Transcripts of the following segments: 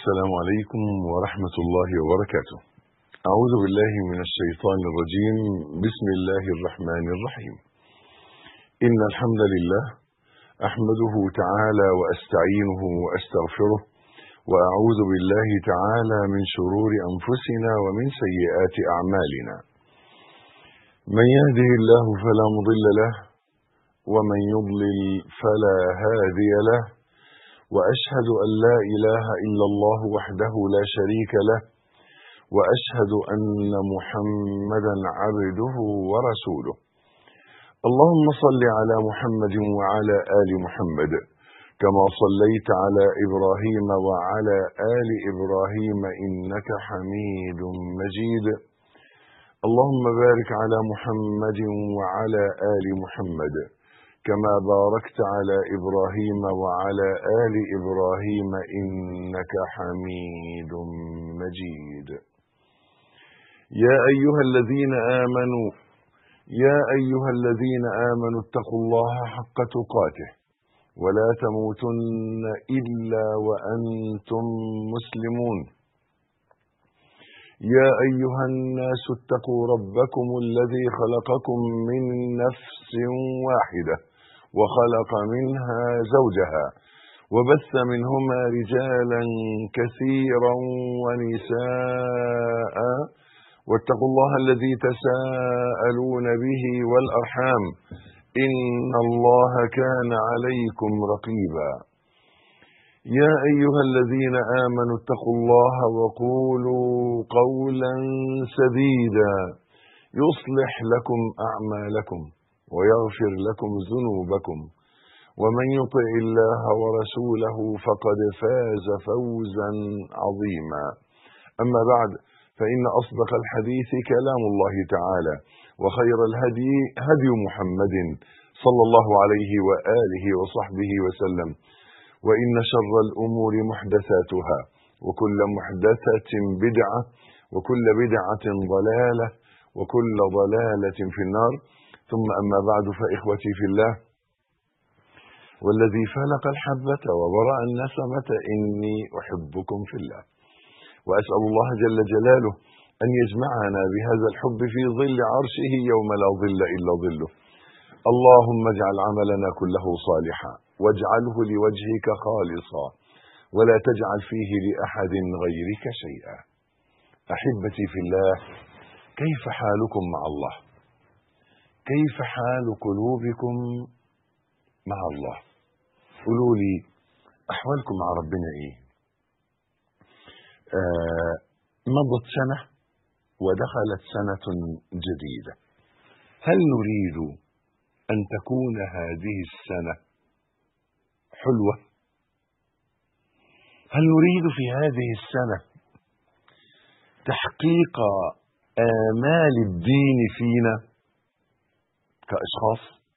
السلام عليكم ورحمة الله وبركاته. أعوذ بالله من الشيطان الرجيم، بسم الله الرحمن الرحيم. إن الحمد لله أحمده تعالى وأستعينه وأستغفره وأعوذ بالله تعالى من شرور أنفسنا ومن سيئات أعمالنا. من يهده الله فلا مضل له ومن يضلل فلا هادي له. واشهد ان لا اله الا الله وحده لا شريك له واشهد ان محمدا عبده ورسوله اللهم صل على محمد وعلى ال محمد كما صليت على ابراهيم وعلى ال ابراهيم انك حميد مجيد اللهم بارك على محمد وعلى ال محمد كما باركت على ابراهيم وعلى ال ابراهيم انك حميد مجيد يا ايها الذين امنوا يا ايها الذين امنوا اتقوا الله حق تقاته ولا تموتن الا وانتم مسلمون يا ايها الناس اتقوا ربكم الذي خلقكم من نفس واحده وخلق منها زوجها وبث منهما رجالا كثيرا ونساء واتقوا الله الذي تساءلون به والارحام ان الله كان عليكم رقيبا يا ايها الذين امنوا اتقوا الله وقولوا قولا سديدا يصلح لكم اعمالكم ويغفر لكم ذنوبكم ومن يطع الله ورسوله فقد فاز فوزا عظيما اما بعد فان اصدق الحديث كلام الله تعالى وخير الهدي هدي محمد صلى الله عليه واله وصحبه وسلم وان شر الامور محدثاتها وكل محدثه بدعه وكل بدعه ضلاله وكل ضلاله في النار ثم أما بعد فإخوتي في الله والذي فلق الحبة وبرأ النسمة إني أحبكم في الله وأسأل الله جل جلاله أن يجمعنا بهذا الحب في ظل عرشه يوم لا ظل إلا ظله اللهم اجعل عملنا كله صالحا واجعله لوجهك خالصا ولا تجعل فيه لأحد غيرك شيئا أحبتي في الله كيف حالكم مع الله كيف حال قلوبكم مع الله قولوا لي احوالكم مع ربنا ايه آه مضت سنه ودخلت سنه جديده هل نريد ان تكون هذه السنه حلوه هل نريد في هذه السنه تحقيق امال الدين فينا كأشخاص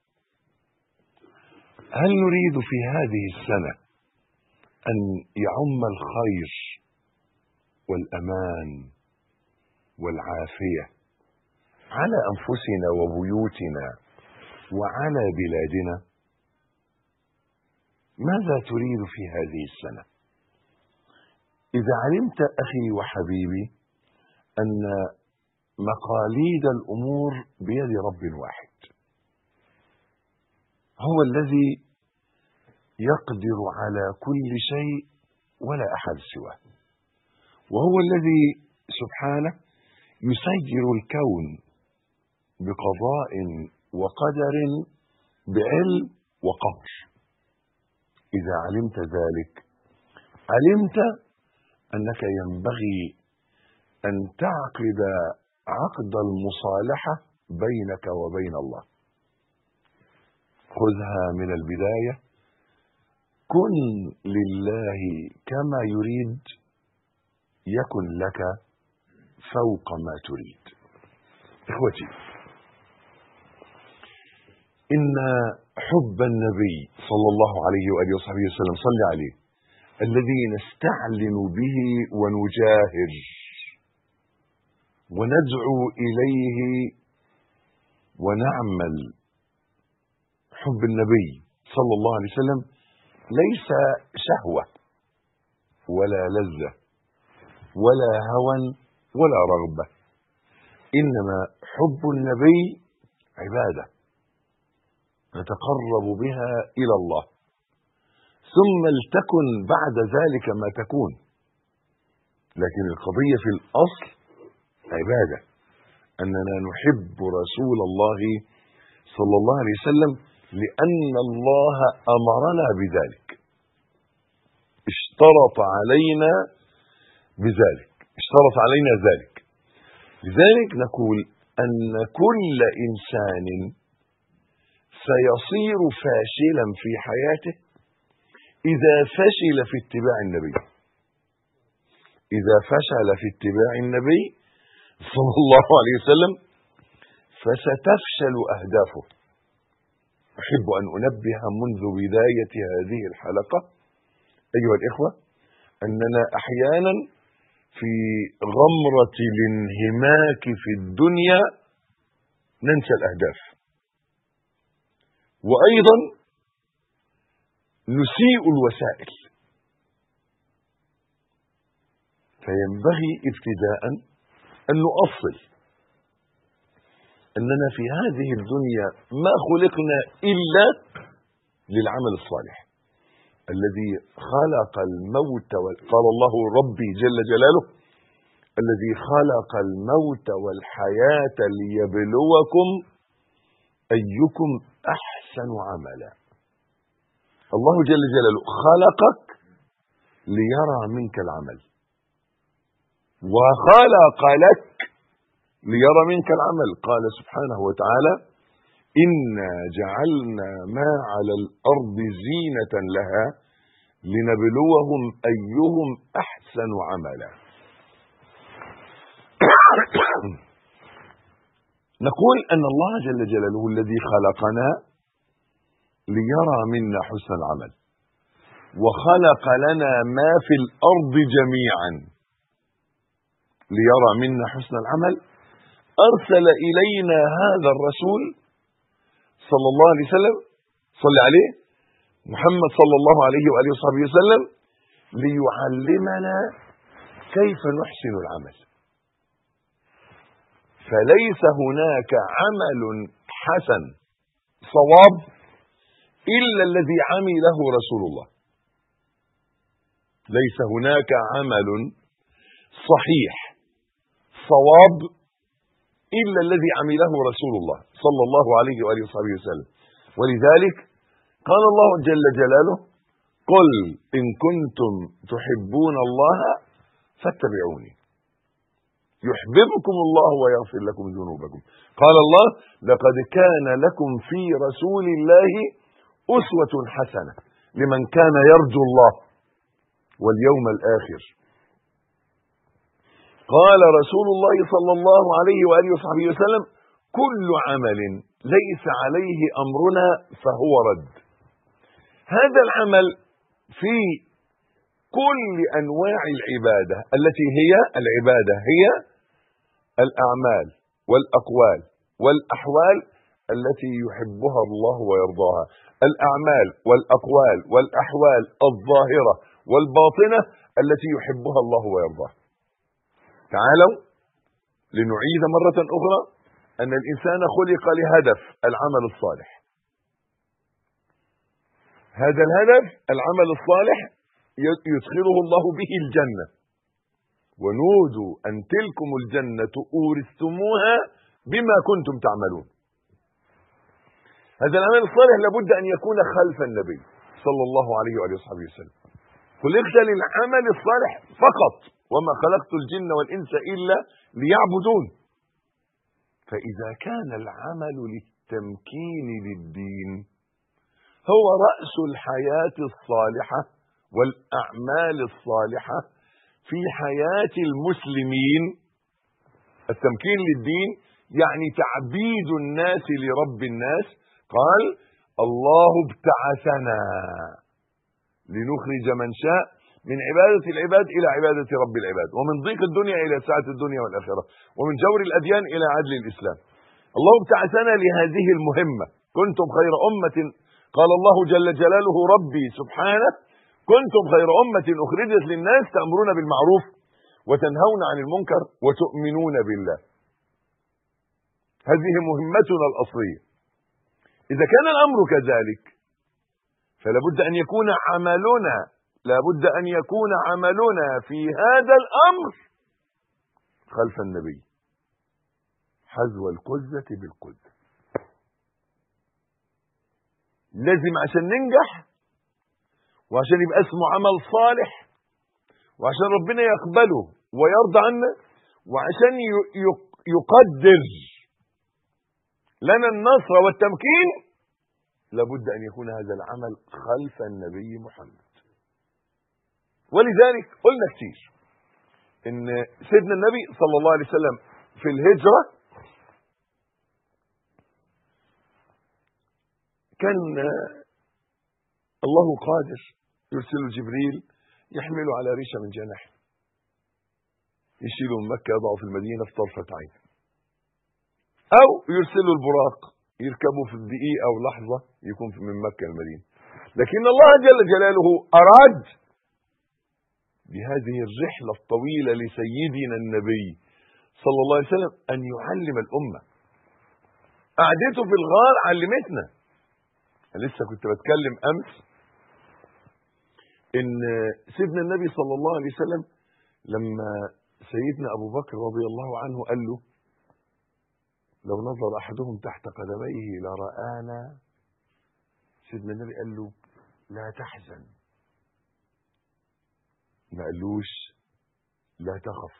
هل نريد في هذه السنة أن يعم الخير والأمان والعافية على أنفسنا وبيوتنا وعلى بلادنا ماذا تريد في هذه السنة إذا علمت أخي وحبيبي أن مقاليد الأمور بيد رب واحد هو الذي يقدر على كل شيء ولا احد سواه وهو الذي سبحانه يسير الكون بقضاء وقدر بعلم وقهر اذا علمت ذلك علمت انك ينبغي ان تعقد عقد المصالحه بينك وبين الله خذها من البداية كن لله كما يريد يكن لك فوق ما تريد إخوتي إن حب النبي صلى الله عليه وآله وصحبه وسلم صل عليه الذي نستعلن به ونجاهر وندعو إليه ونعمل حب النبي صلى الله عليه وسلم ليس شهوة ولا لذة ولا هوى ولا رغبه انما حب النبي عباده نتقرب بها الى الله ثم لتكن بعد ذلك ما تكون لكن القضيه في الاصل عباده اننا نحب رسول الله صلى الله عليه وسلم لان الله امرنا بذلك اشترط علينا بذلك اشترط علينا ذلك لذلك نقول ان كل انسان سيصير فاشلا في حياته اذا فشل في اتباع النبي اذا فشل في اتباع النبي صلى الله عليه وسلم فستفشل اهدافه احب ان انبه منذ بدايه هذه الحلقه ايها الاخوه اننا احيانا في غمره الانهماك في الدنيا ننسى الاهداف وايضا نسيء الوسائل فينبغي ابتداء ان نؤصل اننا في هذه الدنيا ما خلقنا الا للعمل الصالح الذي خلق الموت وال... قال الله ربي جل جلاله الذي خلق الموت والحياه ليبلوكم ايكم احسن عملا الله جل جلاله خلقك ليرى منك العمل وخلق لك ليرى منك العمل قال سبحانه وتعالى انا جعلنا ما على الارض زينه لها لنبلوهم ايهم احسن عملا نقول ان الله جل جلاله الذي خلقنا ليرى منا حسن العمل وخلق لنا ما في الارض جميعا ليرى منا حسن العمل ارسل الينا هذا الرسول صلى الله عليه وسلم صلى عليه محمد صلى الله عليه واله وصحبه وسلم ليعلمنا كيف نحسن العمل فليس هناك عمل حسن صواب الا الذي عمله رسول الله ليس هناك عمل صحيح صواب الا الذي عمله رسول الله صلى الله عليه واله وصحبه وسلم ولذلك قال الله جل جلاله قل ان كنتم تحبون الله فاتبعوني يحببكم الله ويغفر لكم ذنوبكم قال الله لقد كان لكم في رسول الله اسوه حسنه لمن كان يرجو الله واليوم الاخر قال رسول الله صلى الله عليه واله وصحبه وسلم كل عمل ليس عليه امرنا فهو رد هذا العمل في كل انواع العباده التي هي العباده هي الاعمال والاقوال والاحوال التي يحبها الله ويرضاها الاعمال والاقوال والاحوال الظاهره والباطنه التي يحبها الله ويرضاها تعالوا لنعيد مره اخرى ان الانسان خلق لهدف العمل الصالح هذا الهدف العمل الصالح يدخله الله به الجنه ونودوا ان تلكم الجنه اورثتموها بما كنتم تعملون هذا العمل الصالح لابد ان يكون خلف النبي صلى الله عليه واله وصحبه وسلم خلقت للعمل الصالح فقط وما خلقت الجن والانس الا ليعبدون فاذا كان العمل للتمكين للدين هو راس الحياه الصالحه والاعمال الصالحه في حياه المسلمين التمكين للدين يعني تعبيد الناس لرب الناس قال الله ابتعثنا لنخرج من شاء من عبادة العباد إلى عبادة رب العباد ومن ضيق الدنيا إلى سعة الدنيا والآخرة ومن جور الأديان إلى عدل الإسلام الله ابتعثنا لهذه المهمة كنتم خير أمة قال الله جل جلاله ربي سبحانه كنتم خير أمة أخرجت للناس تأمرون بالمعروف وتنهون عن المنكر وتؤمنون بالله هذه مهمتنا الاصليه اذا كان الامر كذلك فلا بد ان يكون عملنا لا بد ان يكون عملنا في هذا الامر خلف النبي حذو القزة بالقزة لازم عشان ننجح وعشان يبقى اسمه عمل صالح وعشان ربنا يقبله ويرضى عنا وعشان يقدر لنا النصر والتمكين لابد ان يكون هذا العمل خلف النبي محمد ولذلك قلنا كتير ان سيدنا النبي صلى الله عليه وسلم في الهجره كان الله قادر يرسل جبريل يحمله على ريشه من جناحه يشيله من مكه يضعه في المدينه في طرفه عين او يرسله البراق يركبه في دقيقه او لحظه يكون من مكه المدينه لكن الله جل جلاله اراد بهذه الرحله الطويله لسيدنا النبي صلى الله عليه وسلم ان يعلم الامه قعدته في الغار علمتنا لسه كنت بتكلم امس ان سيدنا النبي صلى الله عليه وسلم لما سيدنا ابو بكر رضي الله عنه قال له لو نظر احدهم تحت قدميه لرانا سيدنا النبي قال له لا تحزن ما قالوش لا تخف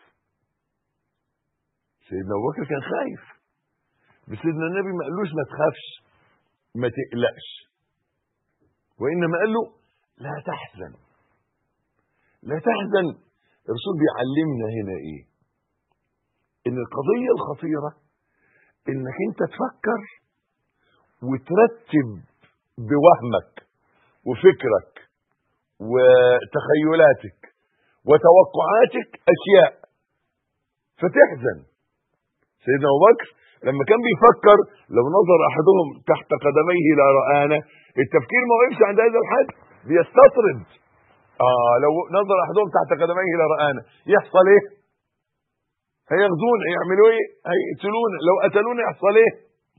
سيدنا ابو بكر كان خايف بس سيدنا النبي ما قالوش ما تخافش ما تقلقش وانما قال له لا تحزن لا تحزن الرسول بيعلمنا هنا ايه ان القضيه الخطيره انك انت تفكر وترتب بوهمك وفكرك وتخيلاتك وتوقعاتك اشياء فتحزن سيدنا ابو بكر لما كان بيفكر لو نظر احدهم تحت قدميه لرانا التفكير ما وقفش عند هذا الحد بيستطرد اه لو نظر احدهم تحت قدميه لرانا يحصل ايه هيغزون هيعملوا ايه هيقتلونا لو قتلونا يحصل ايه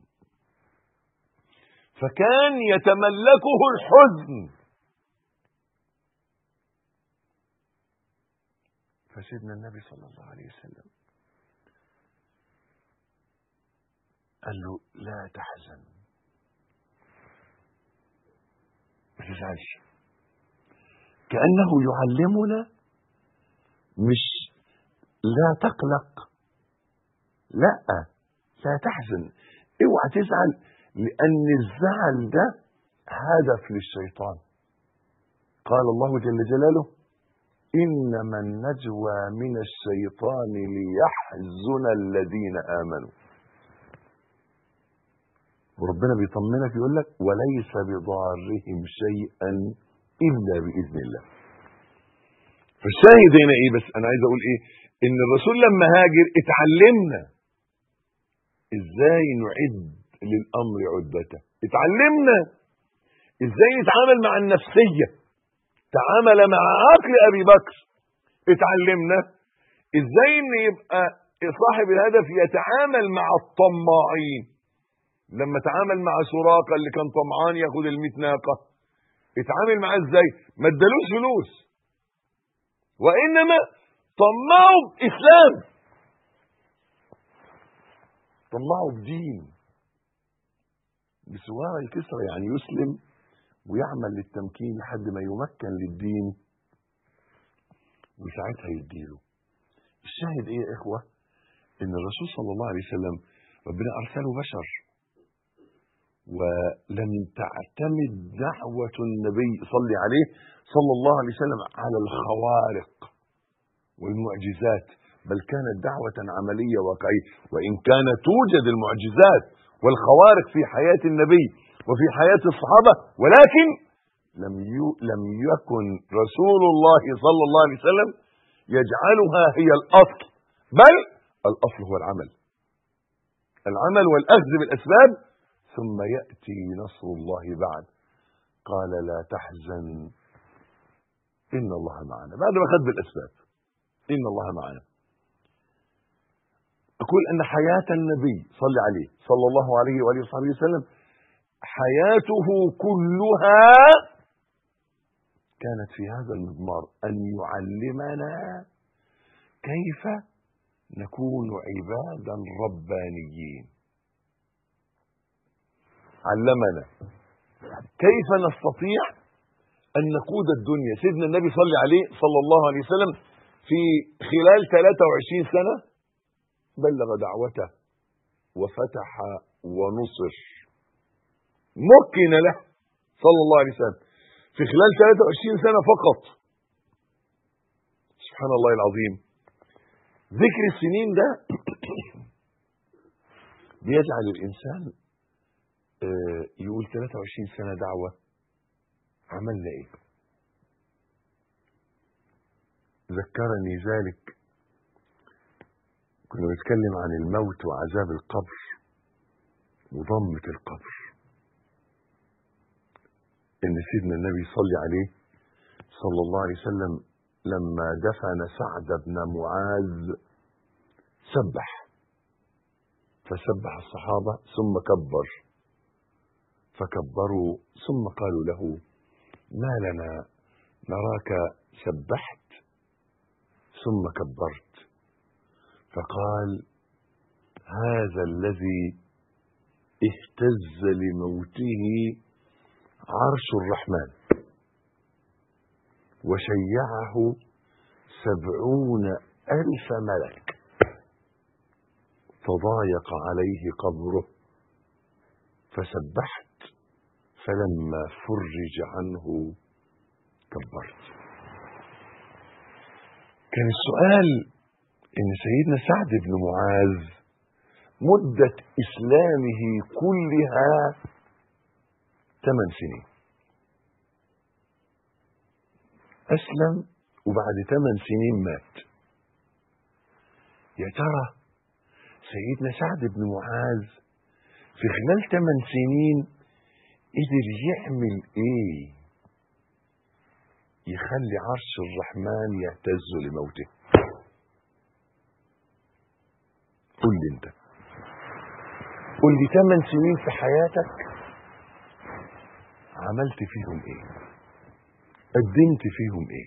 فكان يتملكه الحزن فسيدنا النبي صلى الله عليه وسلم قال له لا تحزن ما تزعلش كأنه يعلمنا مش لا تقلق لا لا تحزن اوعى تزعل لأن الزعل ده هدف للشيطان قال الله جل جلاله إنما النجوى من الشيطان ليحزن الذين آمنوا وربنا بيطمنك يقول لك وليس بضارهم شيئا الا باذن الله فالشاهد هنا ايه بس انا عايز اقول ايه ان الرسول لما هاجر اتعلمنا ازاي نعد للامر عدته اتعلمنا ازاي نتعامل مع النفسيه تعامل مع عقل ابي بكر اتعلمنا ازاي ان يبقى صاحب الهدف يتعامل مع الطماعين لما تعامل مع سراقه اللي كان طمعان ياخد ال ناقه اتعامل معاه ازاي ما ادالوش فلوس وانما طمعوا باسلام طمعوا بدين بسوار الكسرى يعني يسلم ويعمل للتمكين لحد ما يمكن للدين وساعتها يديله الشاهد ايه يا اخوه ان الرسول صلى الله عليه وسلم ربنا ارسله بشر ولم تعتمد دعوة النبي صلى عليه صلى الله عليه وسلم على الخوارق والمعجزات بل كانت دعوة عملية واقعية وإن كانت توجد المعجزات والخوارق في حياة النبي وفي حياة الصحابة ولكن لم لم يكن رسول الله صلى الله عليه وسلم يجعلها هي الأصل بل الأصل هو العمل العمل والأخذ بالأسباب ثم ياتي نصر الله بعد قال لا تحزن ان الله معنا بعد ما خد بالاسباب إن الله معنا أقول أن حياة النبي صلى عليه صلى الله عليه وآله وصحبه وسلم حياته كلها كانت في هذا المضمار أن يعلمنا كيف نكون عبادا ربانيين علمنا كيف نستطيع أن نقود الدنيا سيدنا النبي صلى عليه صلى الله عليه وسلم في خلال 23 سنة بلغ دعوته وفتح ونصر مكن له صلى الله عليه وسلم في خلال 23 سنة فقط سبحان الله العظيم ذكر السنين ده بيجعل الإنسان يقول 23 سنة دعوة عملنا ايه ذكرني ذلك كنا بنتكلم عن الموت وعذاب القبر وضمة القبر ان سيدنا النبي صلى عليه صلى الله عليه وسلم لما دفن سعد بن معاذ سبح فسبح الصحابة ثم كبر فكبروا ثم قالوا له ما لنا نراك سبحت ثم كبرت فقال هذا الذي اهتز لموته عرش الرحمن وشيعه سبعون ألف ملك فضايق عليه قبره فسبحت فلما فرج عنه كبرت كان السؤال ان سيدنا سعد بن معاذ مدة اسلامه كلها ثمان سنين اسلم وبعد ثمان سنين مات يا ترى سيدنا سعد بن معاذ في خلال ثمان سنين قدر يعمل ايه يخلي عرش الرحمن يهتز لموته قل لي انت قل لي ثمان سنين في حياتك عملت فيهم ايه قدمت فيهم ايه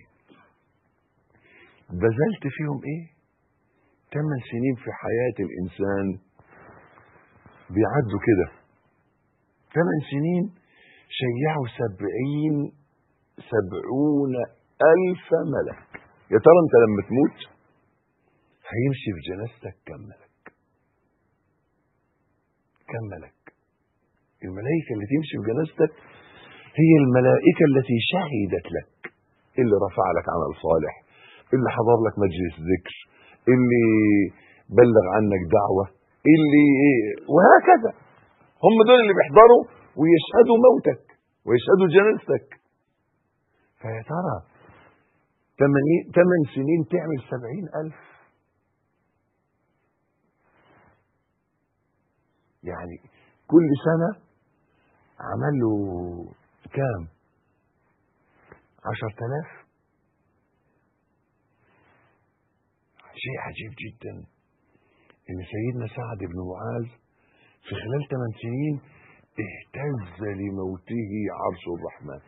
بذلت فيهم ايه ثمان سنين في حياة الانسان بيعدوا كده ثمان سنين شيعوا سبعين سبعون ألف ملك يا ترى أنت لما تموت هيمشي في جنازتك كم ملك كم ملك الملائكة اللي تمشي في جنازتك هي الملائكة التي شهدت لك اللي رفع لك عمل صالح اللي حضر لك مجلس ذكر اللي بلغ عنك دعوة اللي وهكذا هم دول اللي بيحضروا ويشهدوا موتك ويشهدوا جنازتك فيا ترى ثمان سنين تعمل سبعين ألف يعني كل سنة عمل له كام عشر تلاف شيء عجيب جدا ان سيدنا سعد بن معاذ في خلال ثمان سنين اهتز لموته عرش الرحمن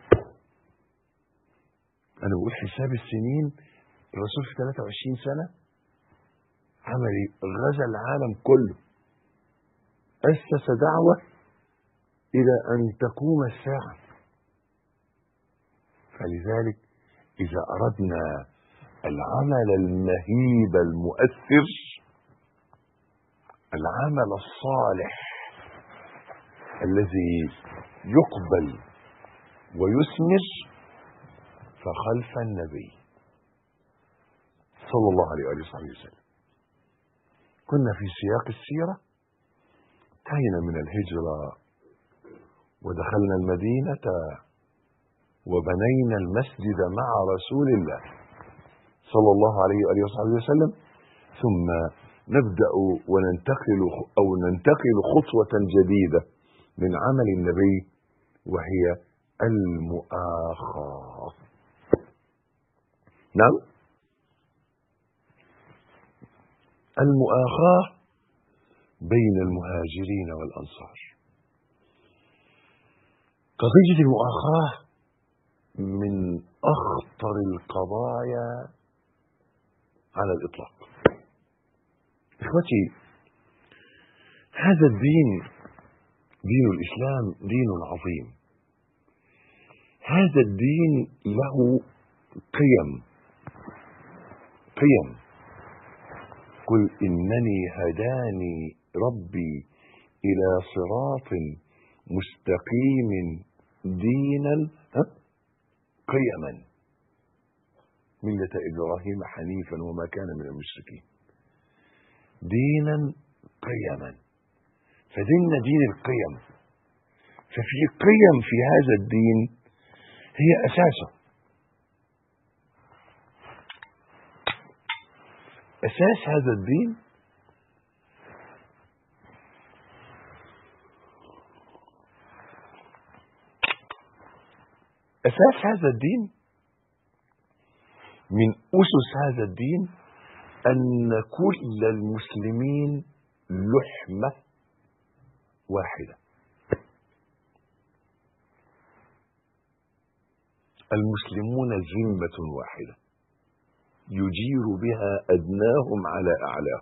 انا بقول حساب السنين الرسول في 23 سنه عمل غزا العالم كله اسس دعوه الى ان تقوم الساعه فلذلك اذا اردنا العمل المهيب المؤثر العمل الصالح الذي يقبل ويثمر فخلف النبي صلى الله عليه وآله وصحبه وسلم كنا في سياق السيرة انتهينا من الهجرة ودخلنا المدينة وبنينا المسجد مع رسول الله صلى الله عليه وآله وصحبه وسلم ثم نبدأ وننتقل أو ننتقل خطوة جديدة من عمل النبي وهي المؤاخاة نعم المؤاخاة بين المهاجرين والأنصار قضية المؤاخاة من أخطر القضايا على الإطلاق إخوتي هذا الدين دين الإسلام دين عظيم هذا الدين له قيم قيم قل إنني هداني ربي إلى صراط مستقيم دينا قيما ملة إبراهيم حنيفا وما كان من المشركين دينا قيما فديننا دين القيم ففي قيم في هذا الدين هي أساسه أساس هذا الدين أساس هذا الدين من أسس هذا الدين أن كل المسلمين لحمة واحدة المسلمون ذمة واحدة يجير بها أدناهم على أعلاهم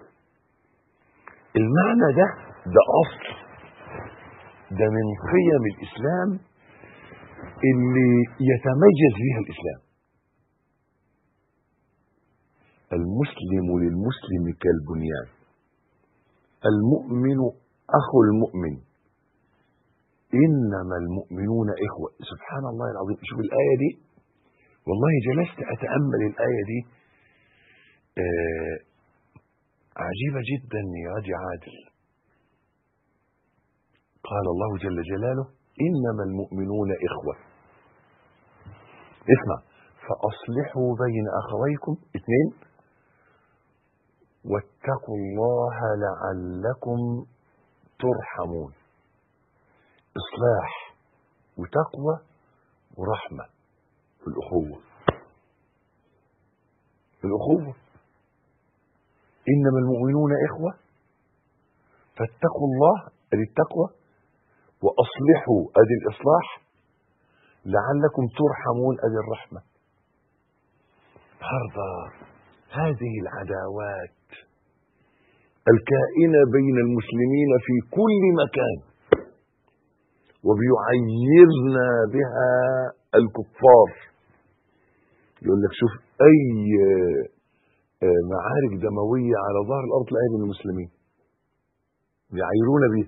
المعنى ده ده أصل ده من قيم الإسلام اللي يتميز بها الإسلام المسلم للمسلم كالبنيان المؤمن أخو المؤمن إنما المؤمنون إخوة سبحان الله العظيم شوف الآية دي والله جلست أتأمل الآية دي آه عجيبة جدا يا راجل عادل قال الله جل جلاله إنما المؤمنون إخوة اسمع فأصلحوا بين أخويكم اثنين واتقوا الله لعلكم ترحمون إصلاح وتقوى ورحمة الأخوة الأخوة إنما المؤمنون إخوة فاتقوا الله أدي التقوى وأصلحوا أدي الإصلاح لعلكم ترحمون أدي الرحمة النهارده هذه العداوات الكائنة بين المسلمين في كل مكان وبيعيرنا بها الكفار يقول لك شوف أي معارك دموية على ظهر الأرض تلاقيها بين المسلمين يعيرونا بيها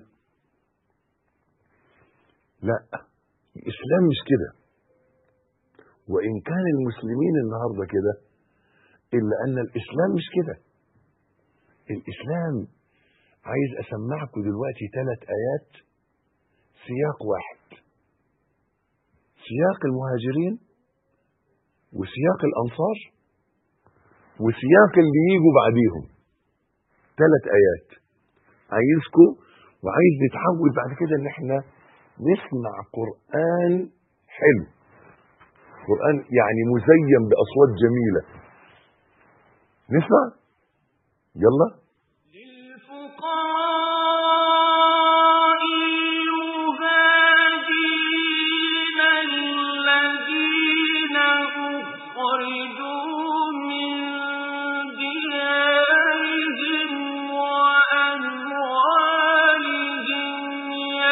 لا الإسلام مش كده وإن كان المسلمين النهاردة كده إلا أن الإسلام مش كده الإسلام عايز أسمعكم دلوقتي ثلاث آيات سياق واحد سياق المهاجرين وسياق الأنصار وسياق اللي يجوا بعديهم ثلاث آيات عايزكم وعايز نتحول بعد كده إن إحنا نسمع قرآن حلو قرآن يعني مزين بأصوات جميلة نسمع يلا للفقراء المهاجرين الذين أخرجوا من ديارهم وأموالهم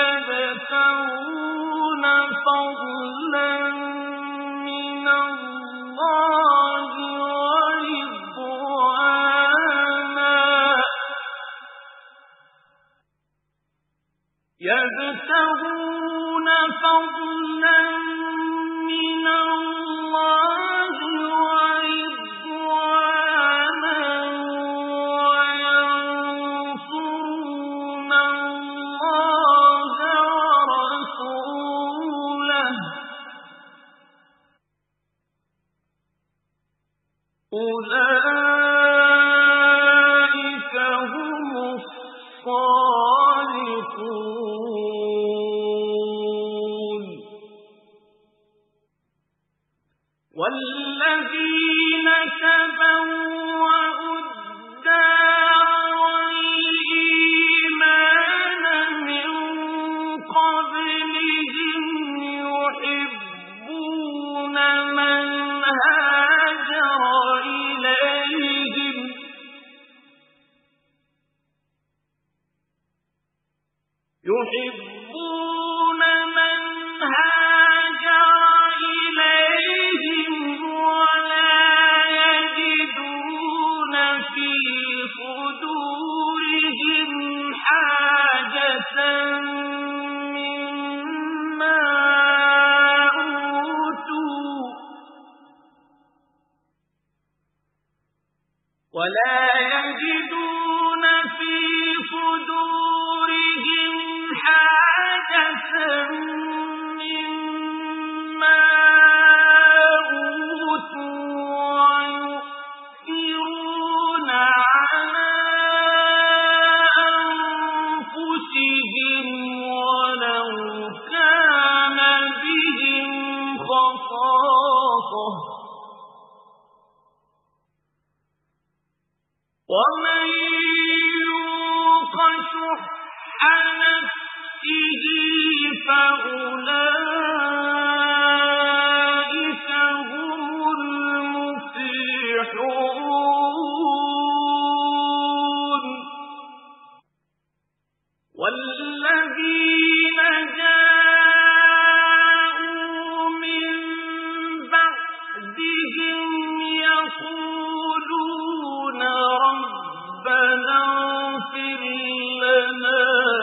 يبتغون فضلا من الله ورضوانا يبتغون فضلا من الله ورضوانا وينصرون الله ورسوله أولئك هم الصالحون والذين تبوأوا الدار يحبون من هاجر إليهم ولا يجدون في صدورهم حاجة مما أوتوا ولا يجدون في صدورهم حاجة مما أوتوا ويؤثرون على أنفسهم ولو كان بهم خصاصة ومن يوق شح نفسه فأولئك هم المفلحون والذين جاءوا من بعدهم يقولون ربنا اغفر لنا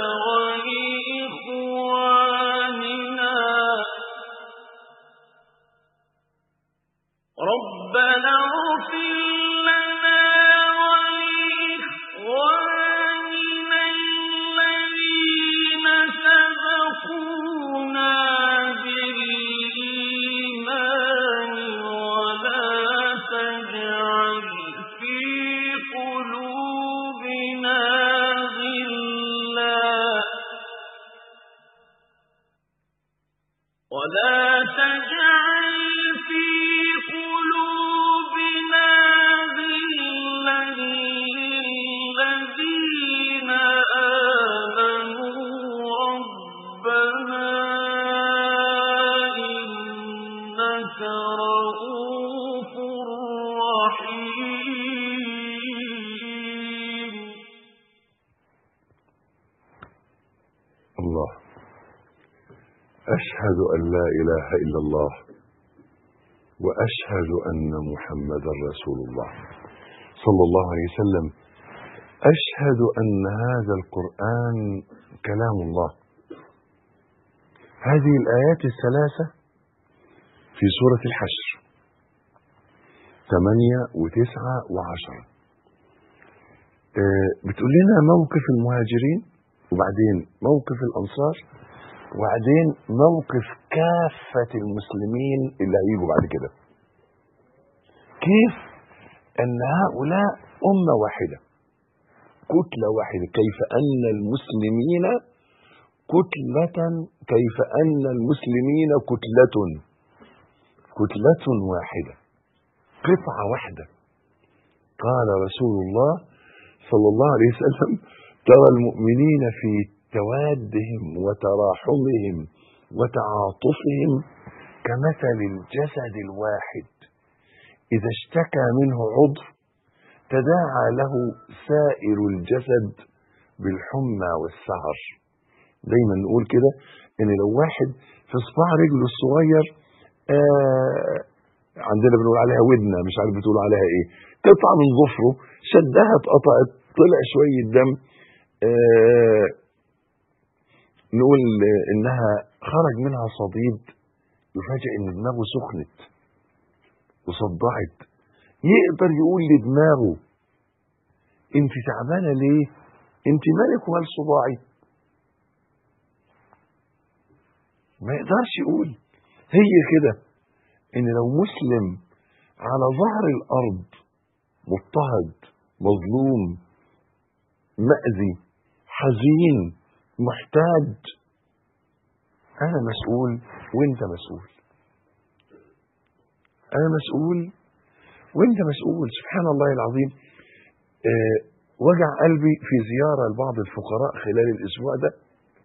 ولإخواننا ربنا اغفر لنا ولإخواننا الذين سبقونا بالإيمان ولا تجعل في قلوبنا غلا ولا تجعل في قلوبنا غلا للذين آمنوا ربنا إنك رؤوف رحيم الله أشهد أن لا إله إلا الله وأشهد أن محمدا رسول الله صلى الله عليه وسلم أشهد أن هذا القرآن كلام الله هذه الآيات الثلاثة في سورة الحشر ثمانية وتسعة وعشرة آه، بتقول لنا موقف المهاجرين وبعدين موقف الأنصار وبعدين موقف كافة المسلمين اللي هيجوا بعد كده كيف أن هؤلاء أمة واحدة كتلة واحدة كيف أن المسلمين كتلة كيف أن المسلمين كتلة كتلة واحدة قطعة واحدة قال رسول الله صلى الله عليه وسلم ترى المؤمنين في توادهم وتراحمهم وتعاطفهم كمثل الجسد الواحد إذا اشتكى منه عضو تداعى له سائر الجسد بالحمى والسهر دايما نقول كده ان لو واحد في صباع رجله الصغير آه عندنا بنقول عليها ودنه مش عارف بتقولوا عليها ايه قطعه من ظفره شدها اتقطعت طلع شويه دم آه نقول انها خرج منها صديد يفاجئ ان دماغه سخنت وصدعت يقدر يقول لدماغه انت تعبانه ليه انت مالك ومال صباعي ما يقدرش يقول هي كده ان لو مسلم على ظهر الارض مضطهد مظلوم مأذي حزين محتاج انا مسؤول وانت مسؤول انا مسؤول وانت مسؤول سبحان الله العظيم أه وجع قلبي في زيارة لبعض الفقراء خلال الاسبوع ده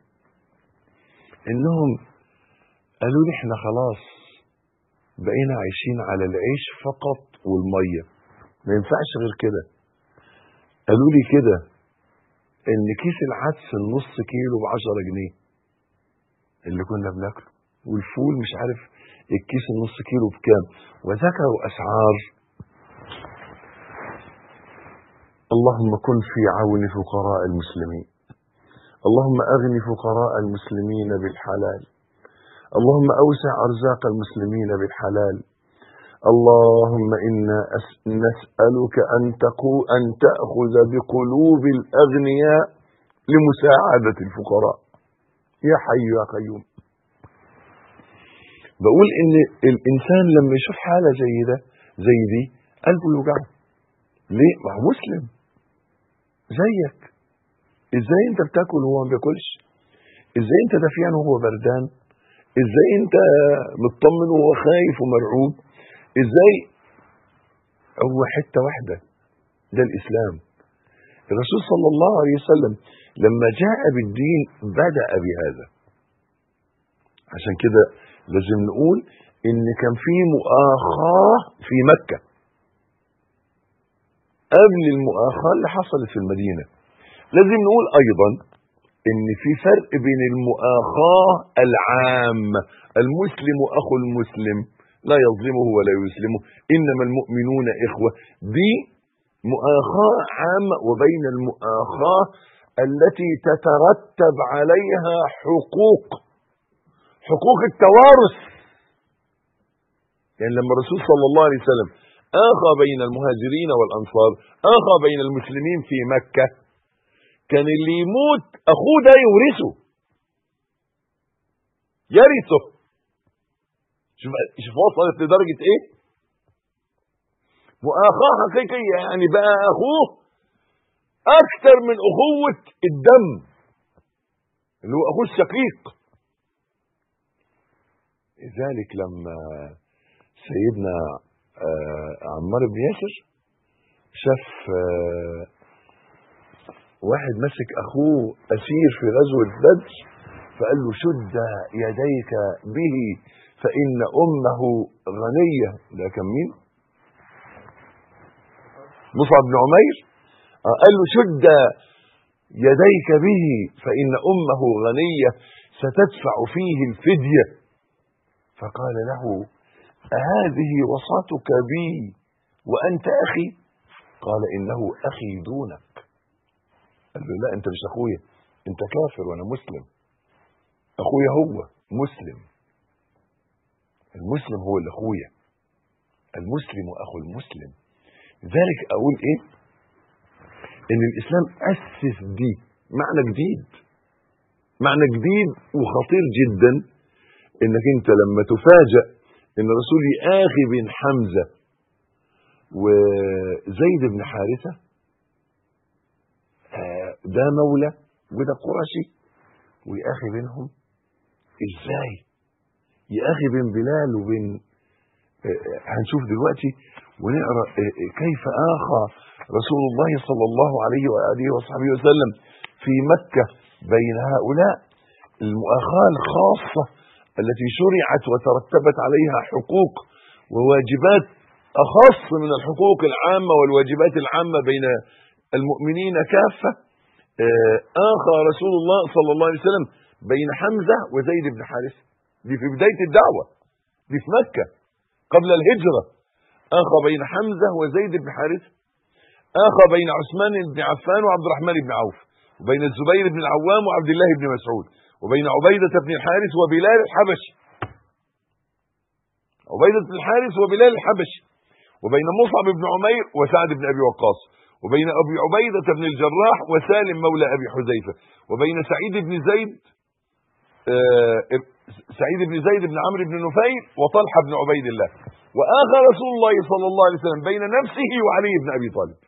انهم قالوا لي احنا خلاص بقينا عايشين على العيش فقط والميه ما ينفعش غير كده قالوا لي كده ان كيس العدس النص كيلو ب 10 جنيه اللي كنا بناكله والفول مش عارف الكيس النص كيلو بكام وذكروا اسعار اللهم كن في عون فقراء المسلمين اللهم اغن فقراء المسلمين بالحلال اللهم اوسع ارزاق المسلمين بالحلال اللهم انا أس- نسالك ان تقو ان تاخذ بقلوب الاغنياء لمساعده الفقراء يا حي يا قيوم بقول ان الانسان لما يشوف حاله زي ده زي دي قلبه يوجعه ليه ما هو مسلم زيك ازاي انت بتاكل وهو ما بياكلش ازاي انت دافيان وهو بردان ازاي انت مطمن وهو خايف ومرعوب ازاي هو حته واحده ده الاسلام الرسول صلى الله عليه وسلم لما جاء بالدين بدا بهذا عشان كده لازم نقول ان كان في مؤاخاه في مكه قبل المؤاخاه اللي حصلت في المدينه لازم نقول ايضا ان في فرق بين المؤاخاه العامه المسلم اخو المسلم لا يظلمه ولا يسلمه انما المؤمنون اخوه دي مؤاخاه عامه وبين المؤاخاه التي تترتب عليها حقوق حقوق التوارث يعني لما الرسول صلى الله عليه وسلم آخى بين المهاجرين والأنصار آخى بين المسلمين في مكة كان اللي يموت أخوه ده يورثه يرثه شوف شوف وصلت لدرجة إيه؟ مؤاخاة حقيقية يعني بقى أخوه أكثر من أخوة الدم اللي هو أخوه الشقيق لذلك لما سيدنا آه، عمار بن ياسر شاف آه، واحد مسك اخوه اسير في غزوه بدر فقال له شد يديك به فان امه غنيه ده كان مين؟ مصعب بن عمير آه، قال له شد يديك به فان امه غنيه ستدفع فيه الفديه فقال له أهذه وصاتك بي وأنت أخي قال إنه أخي دونك قال له لا أنت مش أخويا أنت كافر وأنا مسلم أخويا هو مسلم المسلم هو اللي أخويا المسلم أخو المسلم لذلك أقول إيه إن الإسلام أسس دي معنى جديد معنى جديد وخطير جدا انك انت لما تفاجأ ان الرسول يآخي بين حمزة وزيد بن حارثة آه، ده مولى وده قرشي ويآخي بينهم ازاي يآخي بين بلال وبين آه، آه، هنشوف دلوقتي ونقرا آه، آه، كيف آخى رسول الله صلى الله عليه وآله وصحبه وسلم في مكة بين هؤلاء المؤاخاة الخاصة التي شرعت وترتبت عليها حقوق وواجبات أخص من الحقوق العامة والواجبات العامة بين المؤمنين كافة آه، آخى رسول الله صلى الله عليه وسلم بين حمزة وزيد بن حارثة دي في بداية الدعوة دي في مكة قبل الهجرة آخى بين حمزة وزيد بن حارثة آخى بين عثمان بن عفان وعبد الرحمن بن عوف وبين الزبير بن العوام وعبد الله بن مسعود وبين عبيدة بن الحارث وبلال الحبشي عبيدة بن الحارث وبلال الحبشي وبين مصعب بن عمير وسعد بن أبي وقاص وبين أبي عبيدة بن الجراح وسالم مولى أبي حذيفة وبين سعيد بن زيد آه، سعيد بن زيد بن عمرو بن نفيل وطلحة بن عبيد الله وآخى رسول الله صلى الله عليه وسلم بين نفسه وعلي بن أبي طالب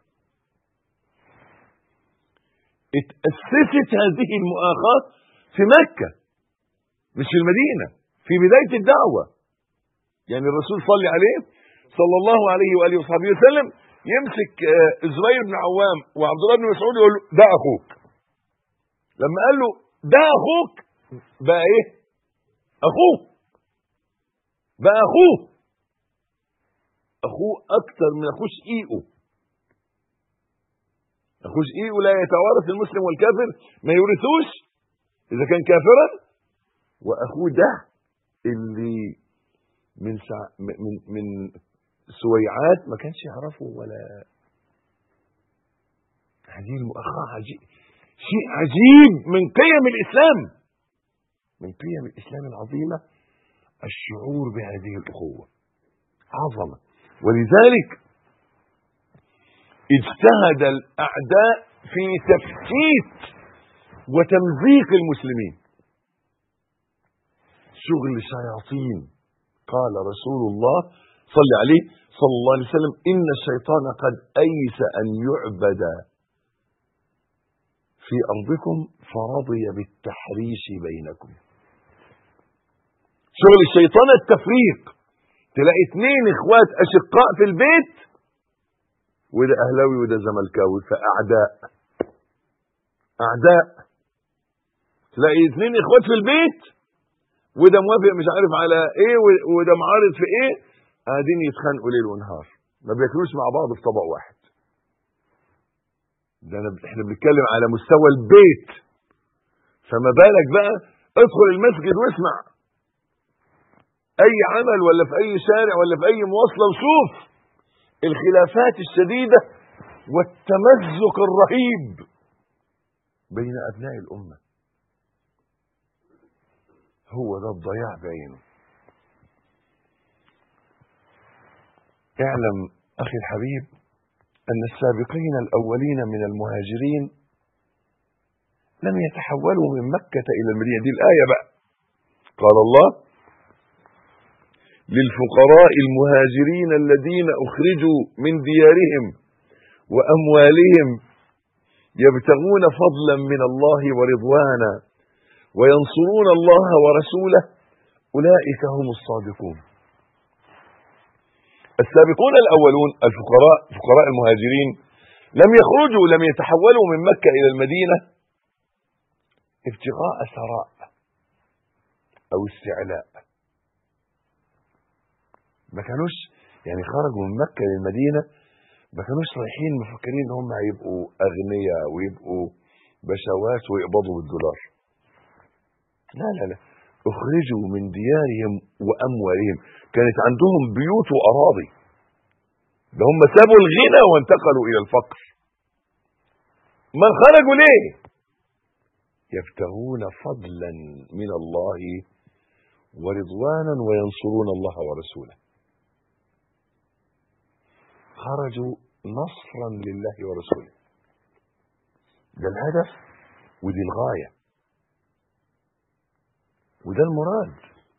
اتأسست هذه المؤاخاة في مكة مش في المدينة في بداية الدعوة يعني الرسول صلى عليه صلى الله عليه وآله وصحبه وسلم يمسك آه، الزبير بن عوام وعبد الله بن مسعود يقول له ده أخوك لما قال له ده أخوك بقى إيه أخوه بقى أخوه أخوه أكتر من أخوه شقيقه اخوش ايه ولا يتوارث المسلم والكافر ما يورثوش اذا كان كافرا واخوه ده اللي من سع... من من سويعات ما كانش يعرفه ولا هذه المؤاخاة عجيب شيء عجيب من قيم الإسلام من قيم الإسلام العظيمة الشعور بهذه الأخوة عظمة ولذلك اجتهد الأعداء في تفتيت وتمزيق المسلمين شغل شياطين قال رسول الله صلى عليه صلى الله عليه وسلم إن الشيطان قد أيس أن يعبد في أرضكم فرضي بالتحريش بينكم شغل الشيطان التفريق تلاقي اثنين اخوات اشقاء في البيت وده اهلاوي وده زملكاوي فاعداء اعداء تلاقي اثنين اخوات في البيت وده موافق مش عارف على ايه وده معارض في ايه قاعدين يتخانقوا ليل ونهار ما بياكلوش مع بعض في طبق واحد ده أنا احنا بنتكلم على مستوى البيت فما بالك بقى ادخل المسجد واسمع اي عمل ولا في اي شارع ولا في اي مواصله وشوف الخلافات الشديده والتمزق الرهيب بين ابناء الامه هو ده الضياع بعينه اعلم اخي الحبيب ان السابقين الاولين من المهاجرين لم يتحولوا من مكه الى المدينه دي الايه بقى قال الله للفقراء المهاجرين الذين اخرجوا من ديارهم واموالهم يبتغون فضلا من الله ورضوانا وينصرون الله ورسوله اولئك هم الصادقون السابقون الاولون الفقراء فقراء المهاجرين لم يخرجوا لم يتحولوا من مكه الى المدينه ابتغاء ثراء او استعلاء ما كانوش يعني خرجوا من مكه للمدينه ما كانوش رايحين مفكرين ان هم هيبقوا اغنياء ويبقوا بشوات ويقبضوا بالدولار لا لا لا اخرجوا من ديارهم واموالهم كانت عندهم بيوت واراضي ده هم سابوا الغنى وانتقلوا الى الفقر ما خرجوا ليه يبتغون فضلا من الله ورضوانا وينصرون الله ورسوله خرجوا نصرا لله ورسوله ده الهدف ودي الغايه وده المراد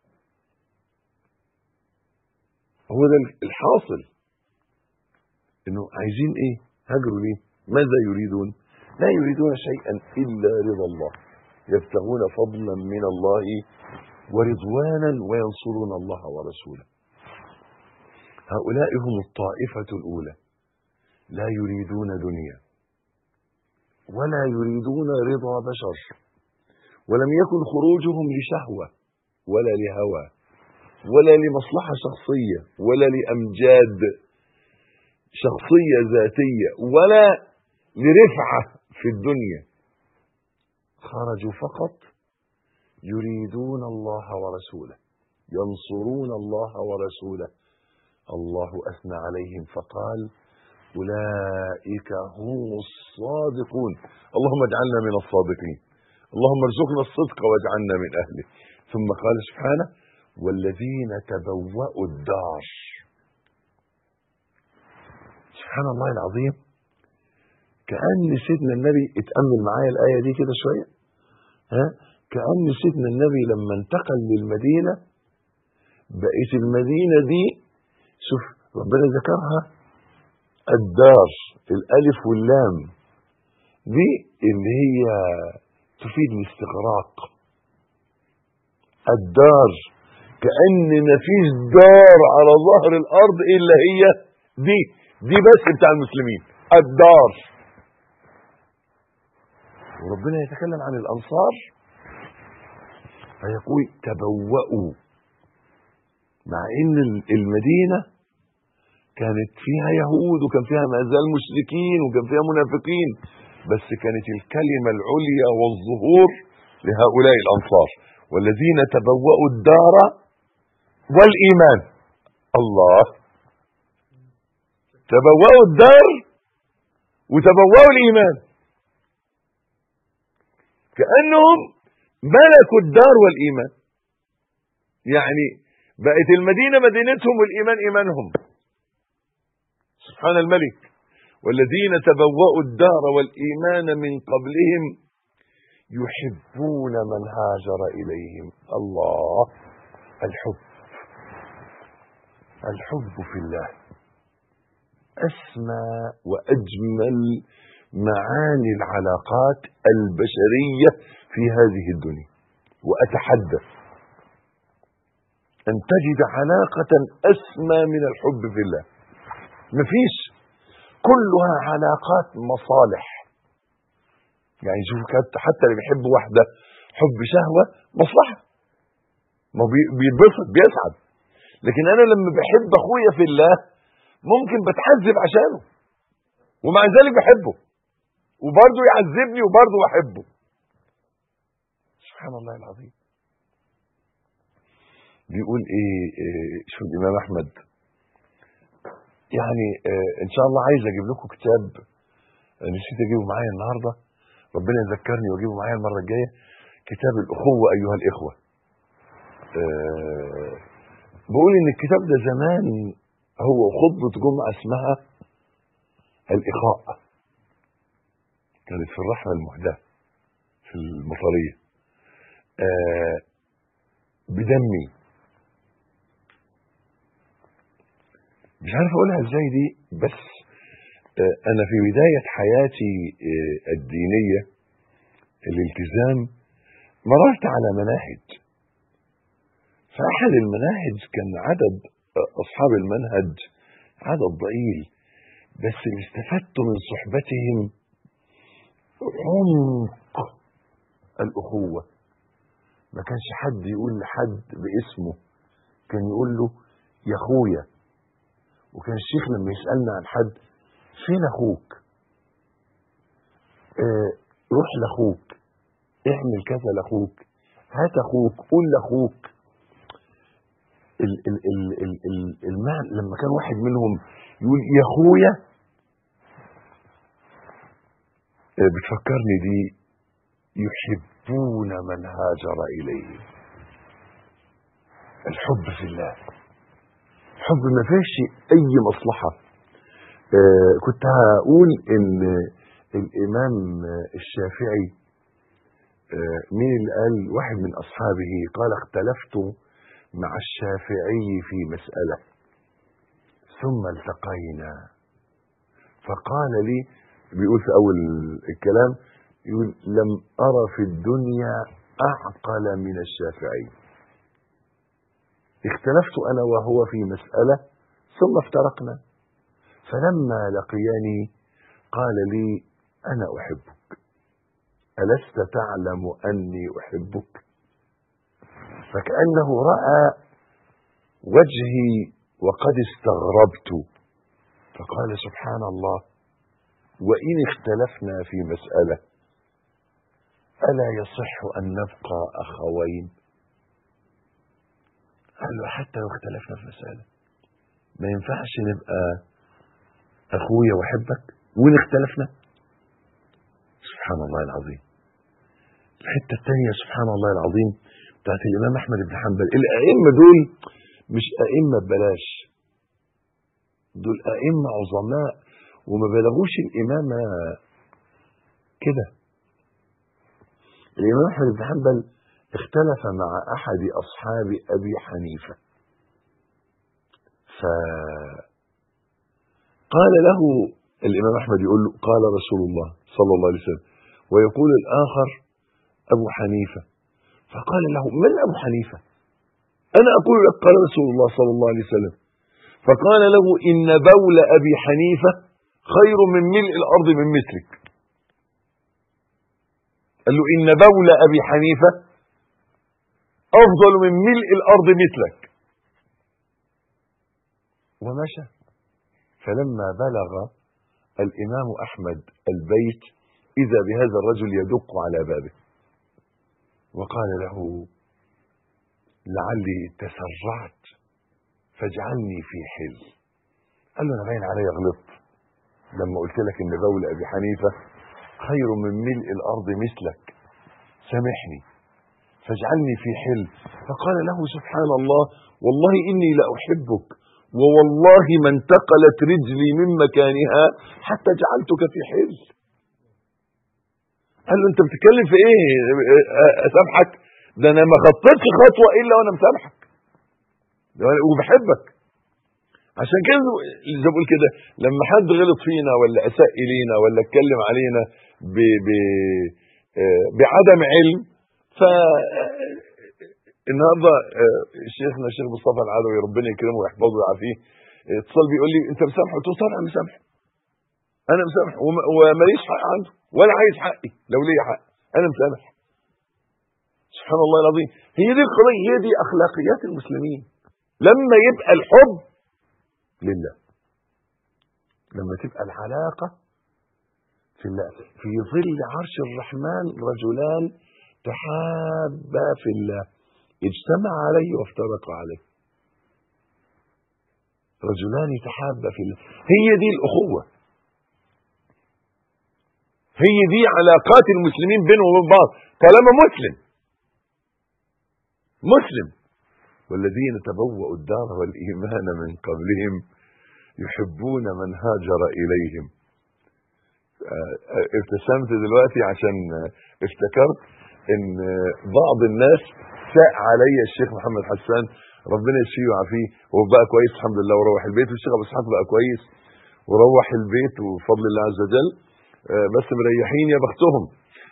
هو ده الحاصل انه عايزين ايه هاجروا ليه ماذا يريدون لا يريدون شيئا الا رضا الله يبتغون فضلا من الله ورضوانا وينصرون الله ورسوله هؤلاء هم الطائفة الأولى لا يريدون دنيا ولا يريدون رضا بشر ولم يكن خروجهم لشهوة ولا لهوى ولا لمصلحة شخصية ولا لأمجاد شخصية ذاتية ولا لرفعة في الدنيا خرجوا فقط يريدون الله ورسوله ينصرون الله ورسوله الله أثنى عليهم فقال أولئك هم الصادقون اللهم اجعلنا من الصادقين اللهم ارزقنا الصدق واجعلنا من أهله ثم قال سبحانه والذين تبوأوا الدار سبحان الله العظيم كأن سيدنا النبي اتأمل معايا الآية دي كده شوية ها كأن سيدنا النبي لما انتقل للمدينة بقت المدينة دي شوف ربنا ذكرها الدار الألف واللام دي اللي هي تفيد الاستغراق الدار كأن مفيش دار على ظهر الأرض إلا هي دي دي بس بتاع المسلمين الدار وربنا يتكلم عن الأنصار فيقول تبوأوا مع ان المدينه كانت فيها يهود وكان فيها ما زال مشركين وكان فيها منافقين بس كانت الكلمة العليا والظهور لهؤلاء الأنصار والذين تبوأوا الدار والإيمان الله تبوأوا الدار وتبوأوا الإيمان كأنهم ملكوا الدار والإيمان يعني بقت المدينة مدينتهم والإيمان إيمانهم سبحان الملك والذين تبوأوا الدار والإيمان من قبلهم يحبون من هاجر إليهم الله الحب الحب في الله أسمى وأجمل معاني العلاقات البشرية في هذه الدنيا وأتحدث أن تجد علاقة أسمى من الحب في الله مفيش كلها علاقات مصالح يعني شوف كانت حتى اللي بيحب واحدة حب شهوة مصلحة ما بي- بيتبسط بيسعد لكن أنا لما بحب أخويا في الله ممكن بتعذب عشانه ومع ذلك بحبه وبرضه يعذبني وبرضه بحبه سبحان الله العظيم بيقول ايه, إيه شوف الامام احمد يعني إيه ان شاء الله عايز اجيب لكم كتاب نسيت اجيبه معايا النهارده ربنا يذكرني واجيبه معايا المره الجايه كتاب الاخوه ايها الاخوه إيه بقول ان الكتاب ده زمان هو خطبه جمعه اسمها الاخاء كانت في الرحله المهداه في المطريه آه بدمي مش عارف اقولها ازاي دي بس آه انا في بدايه حياتي آه الدينيه الالتزام مررت على مناهج فاحد المناهج كان عدد آه، اصحاب المنهج عدد ضئيل بس اللي استفدت من صحبتهم عمق الاخوه ما كانش حد يقول لحد باسمه كان يقول له يا اخويا وكان الشيخ لما يسالنا عن حد فين اخوك آه روح لاخوك اعمل كذا لاخوك هات اخوك قول لاخوك ال ال ال ال ال المعنى لما كان واحد منهم يقول يا اخويا آه بتفكرني دي يحبون من هاجر اليه الحب في الله الحب ما فيش اي مصلحه آه كنت هقول ان الامام الشافعي آه مين اللي قال واحد من اصحابه قال اختلفت مع الشافعي في مساله ثم التقينا فقال لي بيقول في اول الكلام يقول لم ارى في الدنيا اعقل من الشافعي اختلفت انا وهو في مساله ثم افترقنا فلما لقياني قال لي انا احبك الست تعلم اني احبك فكانه راى وجهي وقد استغربت فقال سبحان الله وان اختلفنا في مساله الا يصح ان نبقى اخوين قال له حتى لو اختلفنا في مسألة ما ينفعش نبقى أخويا وأحبك وإن اختلفنا سبحان الله العظيم الحتة الثانية سبحان الله العظيم بتاعت الإمام أحمد بن حنبل الأئمة دول مش أئمة ببلاش دول أئمة عظماء وما بلغوش الإمامة كده الإمام أحمد بن حنبل اختلف مع احد اصحاب ابي حنيفه فقال له الامام احمد يقول له قال رسول الله صلى الله عليه وسلم ويقول الاخر ابو حنيفه فقال له من ابو حنيفه انا اقول لك قال رسول الله صلى الله عليه وسلم فقال له ان بول ابي حنيفه خير من ملء الارض من مثلك قال له ان بول ابي حنيفه افضل من ملء الارض مثلك ومشى فلما بلغ الإمام أحمد البيت إذا بهذا الرجل يدق على بابه وقال له لعلي تسرعت فاجعلني في حل قال له أنا باين علي غلطت لما قلت لك إن بول أبي حنيفة خير من ملء الأرض مثلك سامحني فاجعلني في حل فقال له سبحان الله والله إني لأحبك ووالله ما انتقلت رجلي من مكانها حتى جعلتك في حل قال له انت بتتكلم في ايه اسامحك ده انا ما خطيتش خطوه الا وانا مسامحك وبحبك عشان كده زي بقول كده لما حد غلط فينا ولا اساء الينا ولا اتكلم علينا ب ب بعدم علم ف النهارده شيخنا الشيخ مصطفى العلوي ربنا يكرمه ويحفظه ويعافيه اتصل بيقول لي انت مسامحه قلت له طبعا مسامح انا مسامح وماليش حق عنده ولا عايز حقي لو ليا حق انا مسامح سبحان الله العظيم هي دي القضيه هي دي اخلاقيات المسلمين لما يبقى الحب لله لما تبقى العلاقه في الله في ظل عرش الرحمن رجلان تحابا في الله اجتمع عليه وافترقا عليه رجلان تحابا في الله هي دي الاخوه هي دي علاقات المسلمين بينهم وبين بعض طالما مسلم مسلم والذين تبوأوا الدار والإيمان من قبلهم يحبون من هاجر إليهم ابتسمت دلوقتي عشان افتكرت ان بعض الناس ساء علي الشيخ محمد حسان ربنا يشفيه ويعافيه وهو بقى كويس الحمد لله وروح البيت والشيخ ابو اسحاق بقى كويس وروح البيت وفضل الله عز وجل بس مريحين يا بختهم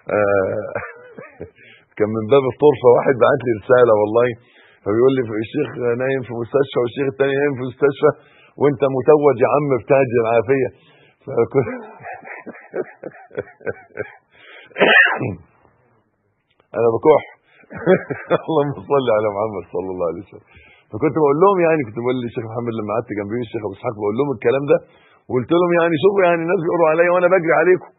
كان من باب الطرفه واحد بعت لي رساله والله فبيقول لي الشيخ نايم في مستشفى والشيخ الثاني نايم في مستشفى وانت متوج يا عم بتاج العافيه فكنت انا بكح اللهم صل على محمد صلى الله عليه وسلم فكنت بقول لهم يعني كنت بقول للشيخ محمد لما قعدت جنبي الشيخ ابو اسحاق بقول لهم الكلام ده وقلت لهم يعني شوفوا يعني الناس بيقولوا عليا وانا بجري عليكم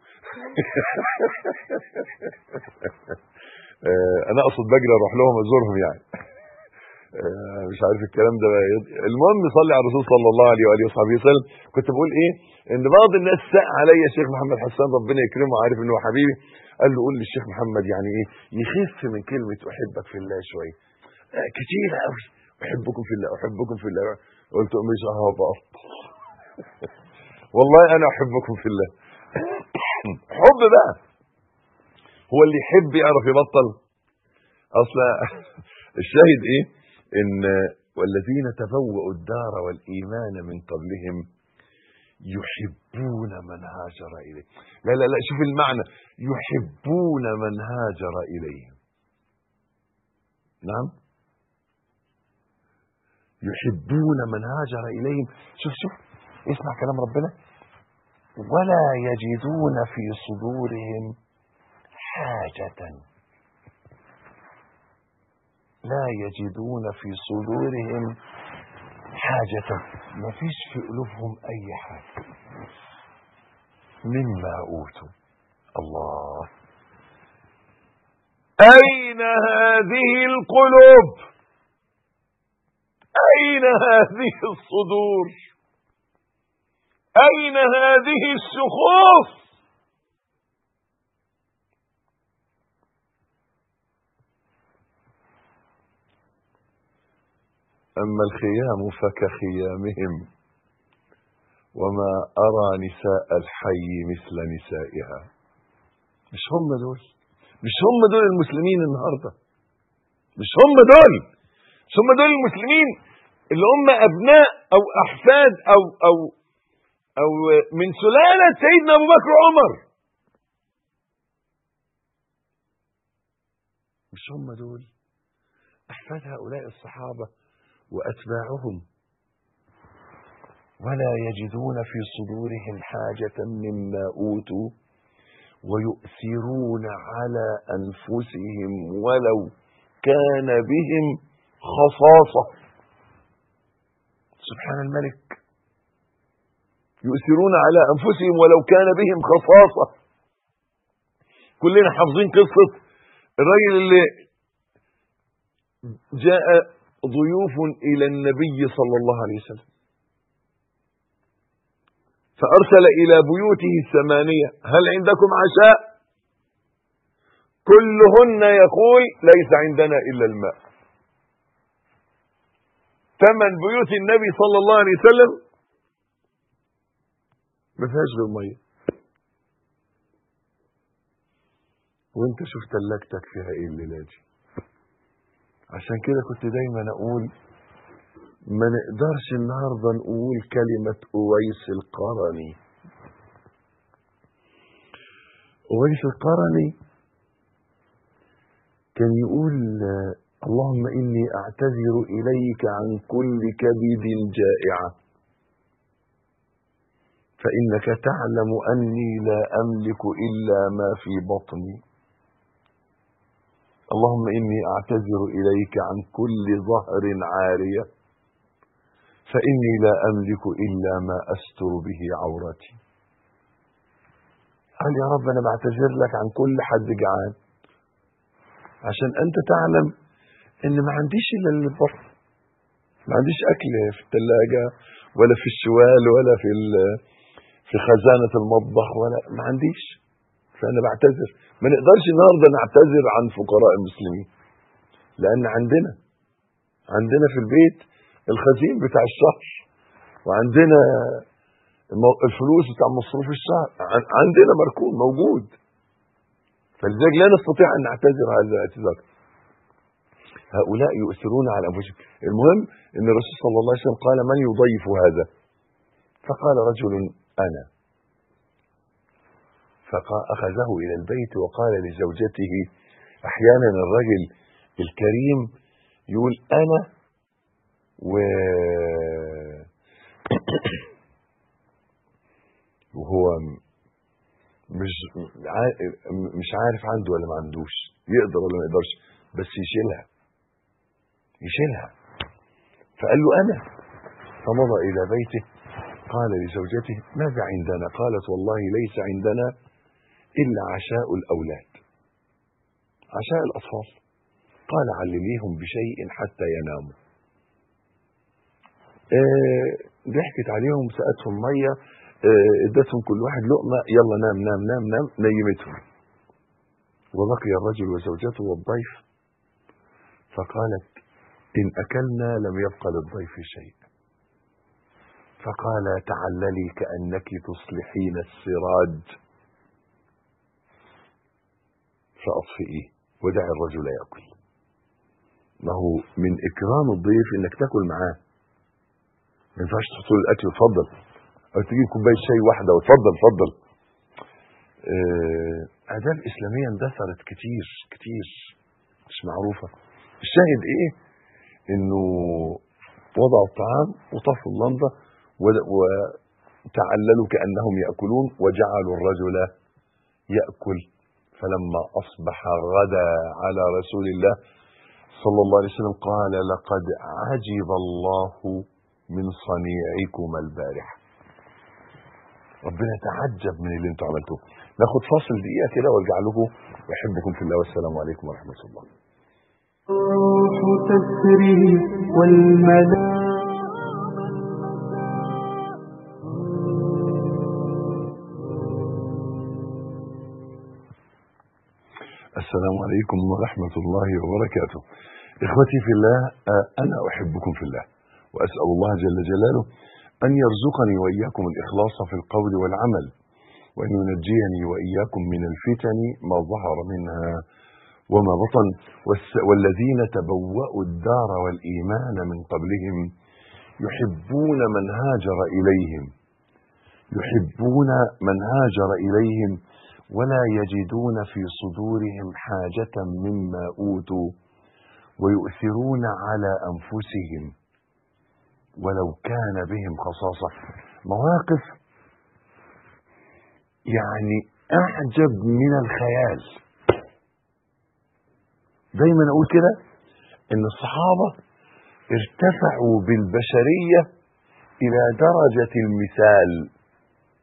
انا اقصد بجري اروح لهم ازورهم يعني مش عارف الكلام ده بقى المهم صلي على الرسول صلى الله عليه واله وصحبه وسلم كنت بقول ايه ان بعض الناس ساء عليا الشيخ محمد حسان ربنا يكرمه عارف ان هو حبيبي قال له قول للشيخ محمد يعني ايه يخف من كلمه احبك في الله شويه كتير قوي احبكم في الله احبكم في الله قلت مش هبط والله انا احبكم في الله حب بقى هو اللي يحب يعرف يبطل اصل الشاهد ايه ان والذين تبوأوا الدار والايمان من قبلهم يحبون من هاجر اليه لا لا لا شوف المعنى يحبون من هاجر اليهم نعم يحبون من هاجر اليهم شوف شوف اسمع كلام ربنا ولا يجدون في صدورهم حاجة لا يجدون في صدورهم حاجة ما فيش في قلوبهم أي حاجة مما أوتوا الله أين هذه القلوب أين هذه الصدور أين هذه السخوف أما الخيام فكخيامهم وما أرى نساء الحي مثل نسائها مش هم دول مش هم دول المسلمين النهاردة مش هم دول مش هم دول المسلمين اللي هم أبناء أو أحفاد أو أو أو من سلالة سيدنا أبو بكر وعمر مش هم دول أحفاد هؤلاء الصحابة وأتباعهم ولا يجدون في صدورهم حاجة مما أوتوا ويؤثرون على أنفسهم ولو كان بهم خصاصة سبحان الملك يؤثرون على انفسهم ولو كان بهم خصاصه كلنا حافظين قصه الراجل اللي جاء ضيوف الى النبي صلى الله عليه وسلم فارسل الى بيوته الثمانيه هل عندكم عشاء كلهن يقول ليس عندنا الا الماء ثمن بيوت النبي صلى الله عليه وسلم ما فيهاش غير ميه وانت شوف تلاجتك فيها ايه الليله دي عشان كده كنت دايما اقول ما نقدرش النهارده نقول كلمه اويس القرني اويس القرني كان يقول آه، اللهم اني اعتذر اليك عن كل كبد جائعه فانك تعلم اني لا املك الا ما في بطني اللهم اني اعتذر اليك عن كل ظهر عاريه فاني لا املك الا ما استر به عورتي قال يا رب انا بعتذر لك عن كل حد جعان عشان انت تعلم ان ما عنديش الا اللي في بطني ما عنديش اكل في الثلاجه ولا في الشوال ولا في ال- في خزانه المطبخ ولا ما عنديش فانا بعتذر ما نقدرش النهارده نعتذر عن فقراء المسلمين لان عندنا عندنا في البيت الخزين بتاع الشهر وعندنا المو- الفلوس بتاع مصروف الشهر عن- عندنا مركون موجود فلذلك لا نستطيع ان نعتذر هذا الاعتذار هؤلاء يؤثرون على انفسهم المهم ان الرسول صلى الله عليه وسلم قال من يضيف هذا فقال رجل انا فأخذه إلى البيت وقال لزوجته أحيانا الرجل الكريم يقول أنا و وهو مش عا- مش عارف عنده ولا ما عندوش يقدر ولا ما يقدرش بس يشيلها يشيلها فقال له أنا فمضى إلى بيته قال لزوجته ماذا عندنا قالت والله ليس عندنا إلا عشاء الأولاد عشاء الأطفال قال علليهم بشيء حتى يناموا آه، ضحكت عليهم سقتهم مية آه، ادتهم كل واحد لقمة يلا نام نام نام نام نيمتهم وبقي الرجل وزوجته والضيف فقالت إن أكلنا لم يبق للضيف شيء فقال تعللي كأنك تصلحين السراج فأطفئيه ودع الرجل يأكل ما هو من إكرام الضيف إنك تاكل معاه ما ينفعش تحط له الأكل اتفضل أو تجيب كوباية شاي واحدة وتفضل اتفضل آه، آداب إسلامية اندثرت كتير كتير مش معروفة الشاهد إيه؟ إنه وضعوا الطعام وطفوا اللمبة ود- وتعللوا كأنهم يأكلون وجعلوا الرجل يأكل فلما أصبح غدا على رسول الله صلى الله عليه وسلم قال لقد عجب الله من صنيعكما البارحة ربنا تعجب من اللي انتم عملتوه ناخد فاصل دقيقة كده وارجع لكم واحبكم في الله والسلام عليكم ورحمة الله الروح تسري والملائكة السلام عليكم ورحمة الله وبركاته إخوتي في الله آه، أنا أحبكم في الله وأسأل الله جل جلاله أن يرزقني وإياكم الإخلاص في القول والعمل وأن ينجيني وإياكم من الفتن ما ظهر منها وما بطن والس- والذين تبوأوا الدار والإيمان من قبلهم يحبون من هاجر إليهم يحبون من هاجر إليهم ولا يجدون في صدورهم حاجة مما أوتوا ويؤثرون على أنفسهم ولو كان بهم خصاصة مواقف يعني أعجب من الخيال دايما أقول كده إن الصحابة ارتفعوا بالبشرية إلى درجة المثال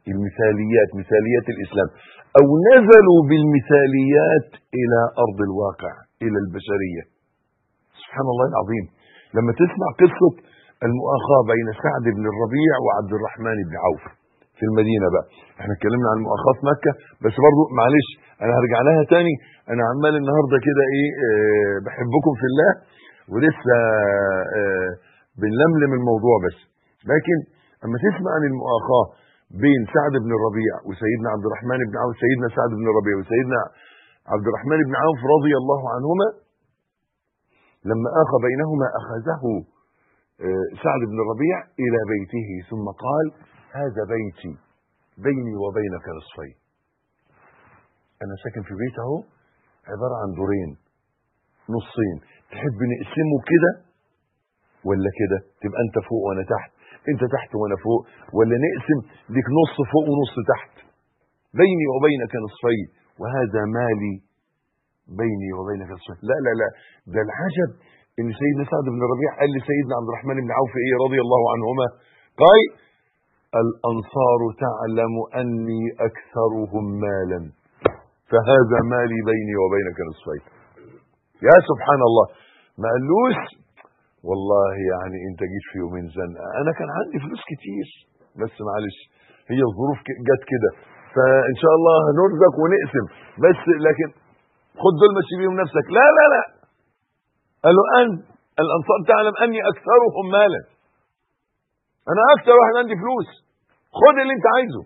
المثاليات مثاليات الإسلام أو نزلوا بالمثاليات إلى أرض الواقع إلى البشرية سبحان الله العظيم لما تسمع قصة المؤاخاة بين سعد بن الربيع وعبد الرحمن بن عوف في المدينة بقى احنا اتكلمنا عن المؤاخاة في مكة بس برضو معلش انا هرجع لها تاني انا عمال النهاردة كده ايه اه بحبكم في الله ولسه اه بنلملم الموضوع بس لكن اما تسمع عن المؤاخاة بين سعد بن الربيع وسيدنا عبد الرحمن بن عوف سيدنا سعد بن الربيع وسيدنا عبد الرحمن بن عوف رضي الله عنهما لما آخى بينهما أخذه سعد بن الربيع إلى بيته ثم قال هذا بيتي بيني وبينك نصفين أنا ساكن في بيت اهو عبارة عن دورين نصين تحب نقسمه كده ولا كده تبقى أنت فوق وأنا تحت أنت تحت وأنا فوق ولا نقسم ليك نص فوق ونص تحت بيني وبينك نصفين وهذا مالي بيني وبينك نصفين لا لا لا ده العجب ان سيدنا سعد بن الربيع قال لسيدنا عبد الرحمن بن عوف ايه رضي الله عنهما قال الانصار تعلم اني اكثرهم مالا فهذا مالي بيني وبينك نصفين يا سبحان الله ما قالوش والله يعني انت جيت في يومين زنقه انا كان عندي فلوس كتير بس معلش هي الظروف جت كده فان شاء الله هنرزق ونقسم بس لكن خد دول مشي بيهم نفسك لا لا لا قالوا أن الأنصار تعلم أني أكثرهم مالا أنا أكثر واحد عندي فلوس خد اللي أنت عايزه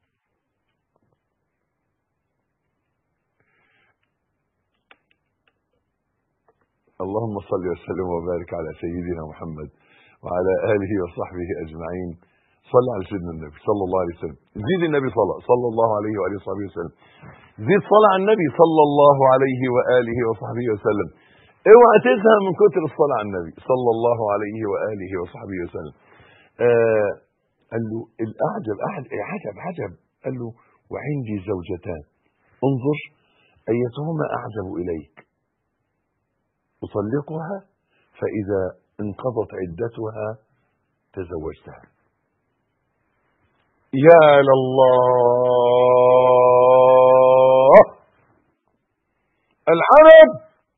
اللهم صل وسلم وبارك على سيدنا محمد وعلى آله وصحبه أجمعين صل على سيدنا النبي صلى الله عليه وسلم زيد النبي صلى صلى الله عليه وآله وصحبه وسلم زيد صلاة على النبي صلى الله عليه وآله وصحبه وسلم اوعى تزهق من كتر الصلاة على النبي صلى الله عليه وآله وصحبه وسلم آه قال له الأعجب عجب عجب قال له وعندي زوجتان انظر أيتهما أعجب إليك أطلقها فإذا انقضت عدتها تزوجتها يا لله العرب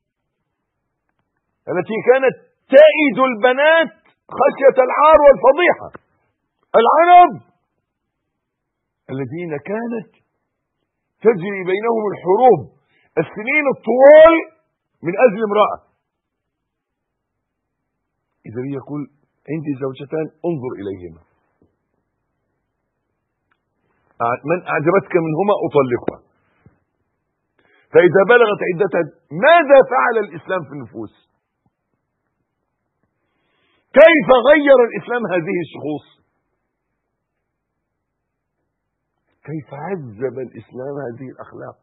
التي كانت تئد البنات خشية العار والفضيحة العرب الذين كانت تجري بينهم الحروب السنين الطوال من أجل امرأة إذا يقول عندي زوجتان انظر إليهما من أعجبتك منهما أطلقها فإذا بلغت عدتها ماذا فعل الإسلام في النفوس كيف غير الإسلام هذه الشخوص كيف عذب الإسلام هذه الأخلاق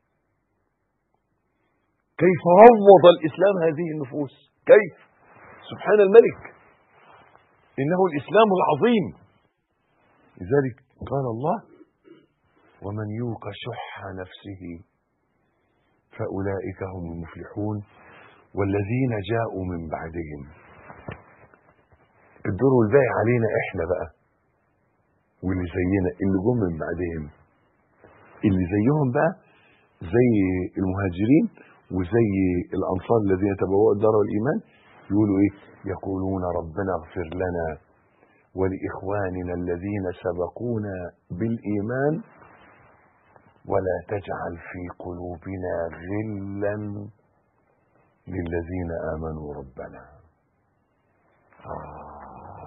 كيف روض الإسلام هذه النفوس كيف سبحان الملك إنه الإسلام العظيم لذلك قال الله ومن يوق شح نفسه فأولئك هم المفلحون والذين جاءوا من بعدهم الدور الباقي علينا احنا بقى واللي زينا اللي جم من بعدهم اللي زيهم بقى زي المهاجرين وزي الانصار الذين تبوأوا الدار والايمان يقولوا ايه يقولون ربنا اغفر لنا ولاخواننا الذين سبقونا بالايمان ولا تجعل في قلوبنا غلا للذين امنوا ربنا آه.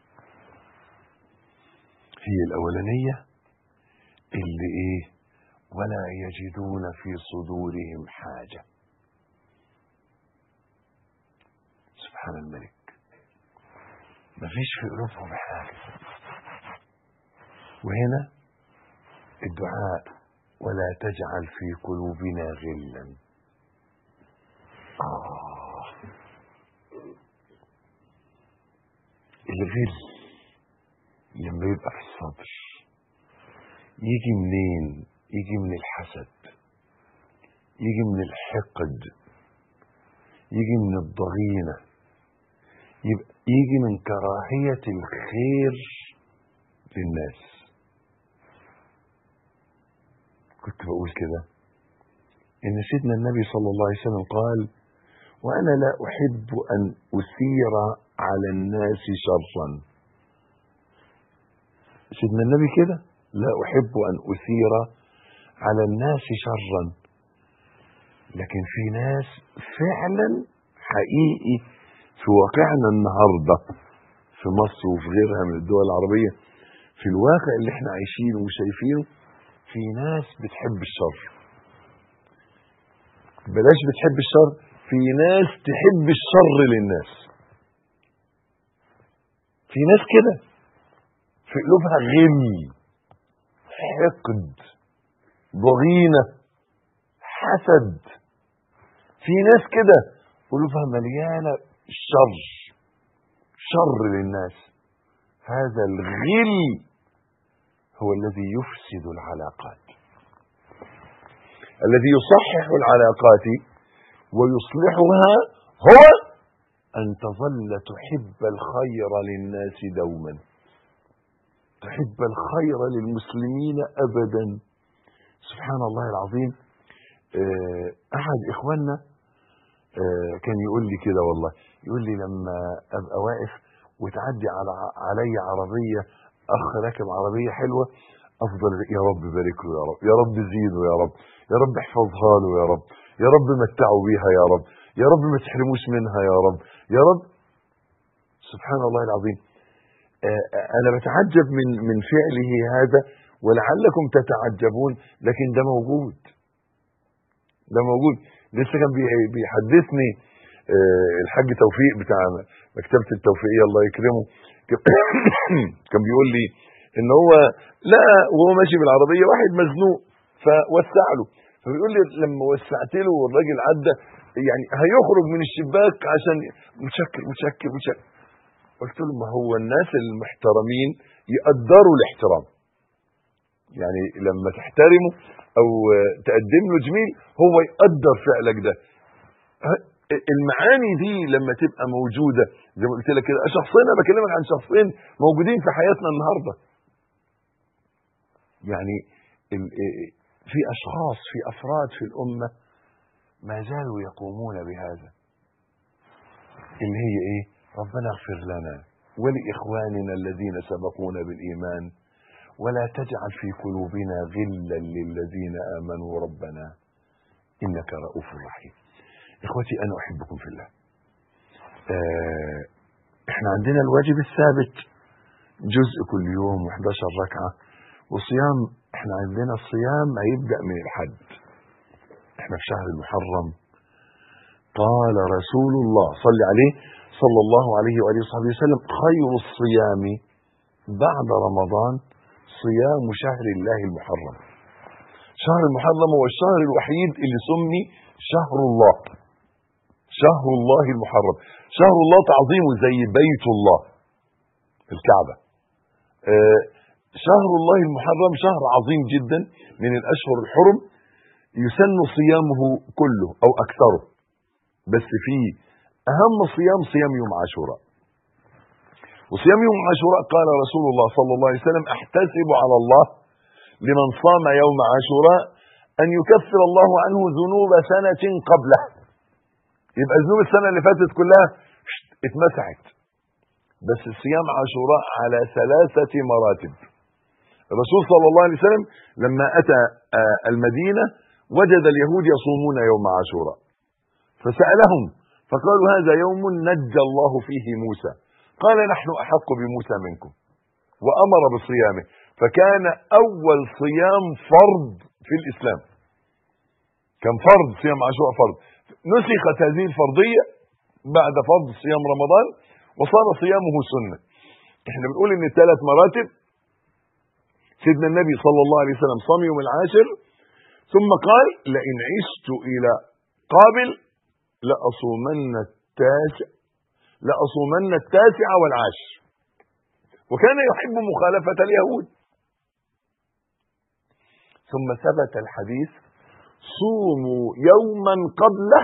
هي الاولانيه اللي ايه ولا يجدون في صدورهم حاجه سبحان الملك ما فيش في قلوبهم حاجه وهنا الدعاء ولا تجعل في قلوبنا غلا آه. الغل لما يبقى في الصدر يجي منين يجي من الحسد يجي من الحقد يجي من الضغينة يبقى يجي من كراهية الخير للناس كنت بقول كده ان سيدنا النبي صلى الله عليه وسلم قال وانا لا احب ان اثير على الناس شرا سيدنا النبي كده لا احب ان اثير على الناس شرا لكن في ناس فعلا حقيقي في واقعنا النهارده في مصر وفي غيرها من الدول العربيه في الواقع اللي احنا عايشينه وشايفينه في ناس بتحب الشر بلاش بتحب الشر في ناس تحب الشر للناس في ناس كده في قلوبها غل حقد ضغينة حسد في ناس كده قلوبها مليانة شر شر للناس هذا الغل هو الذي يفسد العلاقات الذي يصحح العلاقات ويصلحها هو أن تظل تحب الخير للناس دوما تحب الخير للمسلمين أبدا سبحان الله العظيم آه، أحد إخواننا آه، كان يقول لي كده والله يقول لي لما أبقى واقف وتعدي على علي عربية أخ راكب عربية حلوة أفضل يا رب بارك له يا رب يا رب زيده يا رب يا رب احفظها له يا رب يا رب متعه بيها يا رب يا رب ما تحرموش منها يا رب يا رب سبحان الله العظيم آه، آه، أنا بتعجب من من فعله هذا ولعلكم تتعجبون لكن ده موجود ده موجود لسه كان بي- بيحدثني آه، الحاج توفيق بتاع مكتبة التوفيقية الله يكرمه كان بيقول لي ان هو لا وهو ماشي بالعربية واحد مزنوق فوسع له فبيقول لي لما وسعت له والراجل عدى يعني هيخرج من الشباك عشان متشكر متشكر متشكر قلت له ما هو الناس المحترمين يقدروا الاحترام يعني لما تحترمه او آه، تقدم له جميل هو يقدر فعلك ده ه- المعاني دي لما تبقى موجوده زي ما قلت لك كده شخصين انا بكلمك عن شخصين موجودين في حياتنا النهارده يعني ال- إيه- في اشخاص في افراد في الامه ما زالوا يقومون بهذا اللي هي ايه ربنا اغفر لنا ولاخواننا الذين سبقونا بالايمان ولا تجعل في قلوبنا غلا للذين امنوا ربنا انك رؤوف رحيم اخوتي انا احبكم في الله آه احنا عندنا الواجب الثابت جزء كل يوم و11 ركعه وصيام احنا عندنا الصيام هيبدا من الحد احنا في شهر المحرم قال رسول الله صلى عليه صلى الله عليه واله وصحبه وسلم خير الصيام بعد رمضان صيام شهر الله المحرم شهر المحرم هو الشهر الوحيد اللي سمي شهر الله شهر الله المحرم شهر الله تعظيمه زي بيت الله الكعبة آه، شهر الله المحرم شهر عظيم جدا من الأشهر الحرم يسن صيامه كله أو أكثره بس فيه أهم صيام صيام يوم عاشوراء وصيام يوم عاشوراء قال رسول الله صلى الله عليه وسلم احتسب على الله لمن صام يوم عاشوراء أن يكفر الله عنه ذنوب سنة قبله يبقى ذنوب السنة اللي فاتت كلها شت، اتمسحت بس صيام عاشوراء على ثلاثة مراتب الرسول صلى الله عليه وسلم لما أتى آه، المدينة وجد اليهود يصومون يوم عاشوراء فسألهم فقالوا هذا يوم نجى الله فيه موسى قال نحن أحق بموسى منكم وأمر بصيامه فكان أول صيام فرض في الإسلام كان فرض صيام عاشوراء فرض نسخت هذه الفرضية بعد فرض صيام رمضان وصار صيامه سنة احنا بنقول ان الثلاث مراتب سيدنا النبي صلى الله عليه وسلم صام يوم العاشر ثم قال لئن عشت الى قابل لأصومن التاسع لأصومن التاسع والعاشر وكان يحب مخالفة اليهود ثم ثبت الحديث صوموا يوما قبله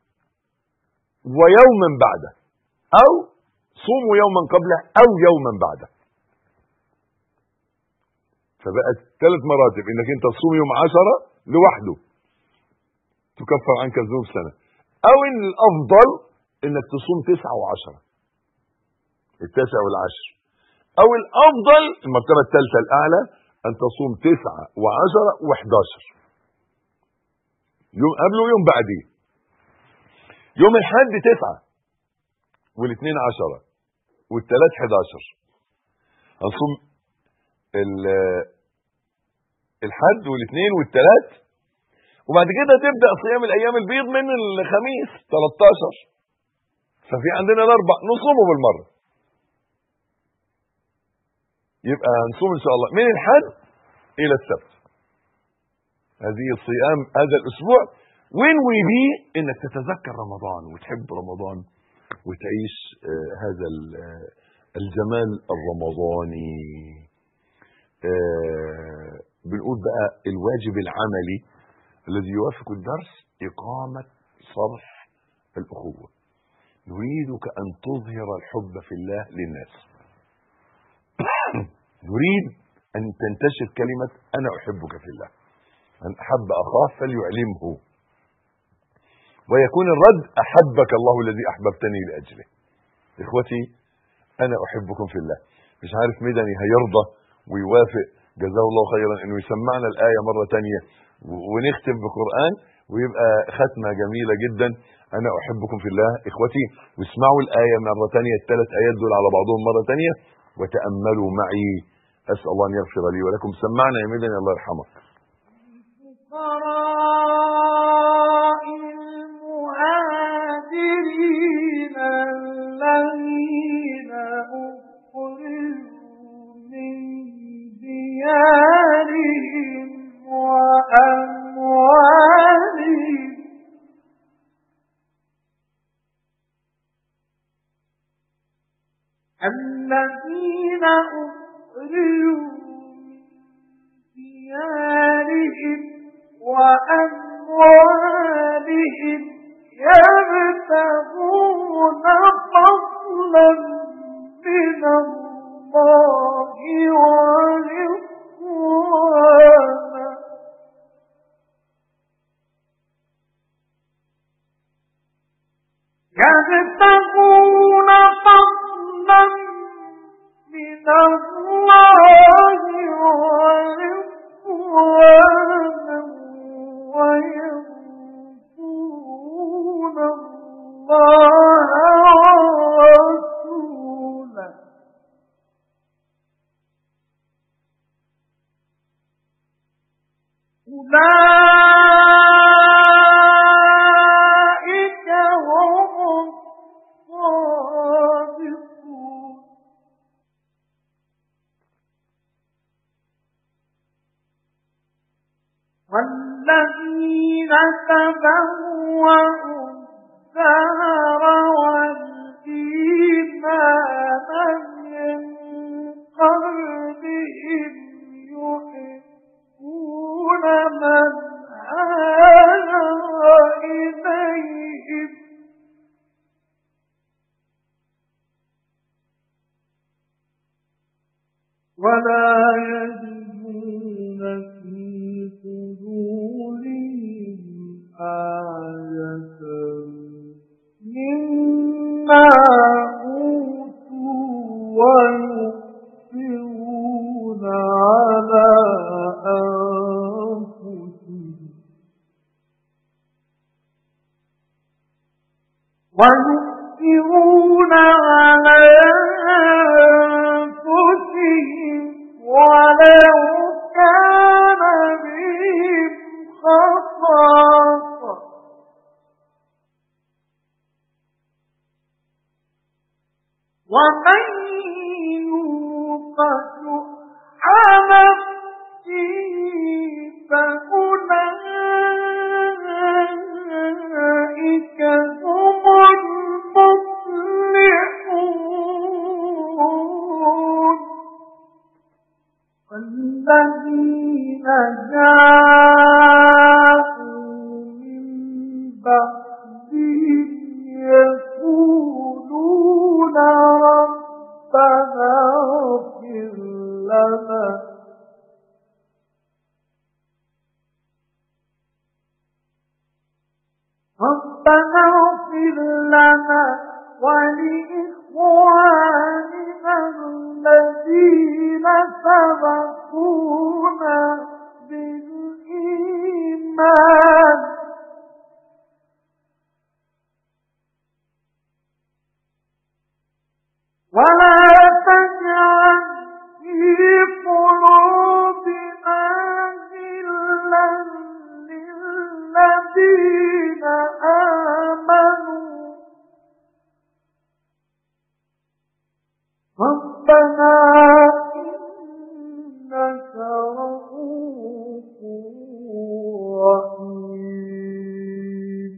ويوما بعده أو صوموا يوما قبله أو يوما بعده فبقت ثلاث مراتب انك انت تصوم يوم عشرة لوحده تكفر عنك الذنوب سنة او ان الافضل انك تصوم تسعة وعشرة التاسع والعشر او الافضل المرتبة الثالثة الاعلى ان تصوم تسعة وعشرة وحداشر يوم قبله ويوم بعديه يوم الحد تسعة والاثنين عشرة والثلاث حداشر هنصوم ال- الحد والاثنين والثلاث وبعد كده تبدا صيام الايام البيض من الخميس 13 ففي عندنا الاربع نصومه بالمره يبقى هنصوم ان شاء الله من الحد الى السبت هذه الصيام هذا الاسبوع وانوي بيه انك تتذكر رمضان وتحب رمضان وتعيش آه، هذا ال- آه، الجمال الرمضاني آه، بنقول بقى الواجب العملي الذي يوافق الدرس إقامة صرح الأخوة نريدك أن تظهر الحب في الله للناس نريد أن تنتشر كلمة أنا أحبك في الله من أحب أخاه فليعلمه ويكون الرد أحبك الله الذي أحببتني لأجله إخوتي أنا أحبكم في الله مش عارف مدني هيرضى ويوافق جزاه الله خيرا انه يسمعنا الايه مره تانية و- ونختم بقران ويبقى ختمه جميله جدا انا احبكم في الله اخوتي واسمعوا الايه مره تانية الثلاث ايات دول على بعضهم مره تانية وتاملوا معي اسال الله ان يغفر لي ولكم سمعنا يا مدني الله يرحمك الفقراء المهاجرين الذين أخرجوا من ديارهم وأموالهم الذين أخرجوا من ديارهم وأموالهم يبتغون فضلا من الله ورضوانا يبتغون فضلا من الله ورضوانا وينصرون الله ورسوله أولئك هم الصادقون والذين تبوأوا الدار والإيمان من قبلهم يحبون من هاجر إليهم ولا يجدون في صدورهم حاجة مما أوتوا ويؤثرون على أنفسهم ويؤثرون على أنفسهم ولو كان بهم خصاصة ومن يوق شح نفسه فأولئك هم المفلحون والذين جاءوا من بعدهم يقولون ربنا اغفر لنا ربنا اغفر لنا ولإخواننا الذين سبقونا بالإيمان ولا تجعل في قلوبنا غلا للذين آمنوا ربنا إنك رؤوف رحيم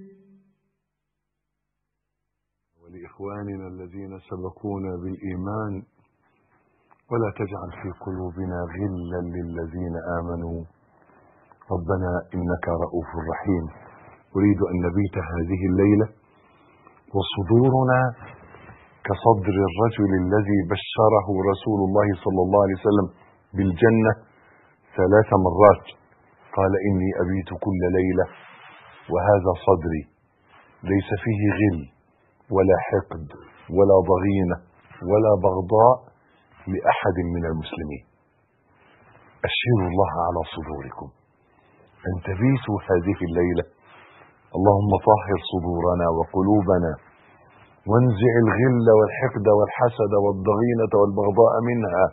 ولإخواننا الذين سبقونا بالإيمان ولا تجعل في قلوبنا غلا للذين آمنوا ربنا إنك رؤوف رحيم أريد أن نبيت هذه الليلة وصدورنا كصدر الرجل الذي بشره رسول الله صلى الله عليه وسلم بالجنة ثلاث مرات قال إني أبيت كل ليلة وهذا صدري ليس فيه غل ولا حقد ولا ضغينة ولا بغضاء لأحد من المسلمين أشهروا الله على صدوركم أن تبيتوا هذه الليلة اللهم طهر صدورنا وقلوبنا وانزع الغل والحقد والحسد والضغينة والبغضاء منها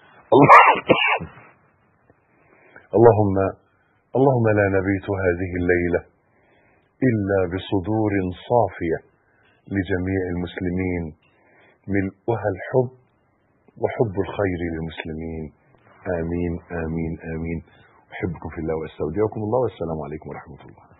اللهم اللهم لا نبيت هذه الليلة إلا بصدور صافية لجميع المسلمين ملؤها الحب وحب الخير للمسلمين آمين آمين آمين أحبكم في الله وأستودعكم الله والسلام عليكم ورحمة الله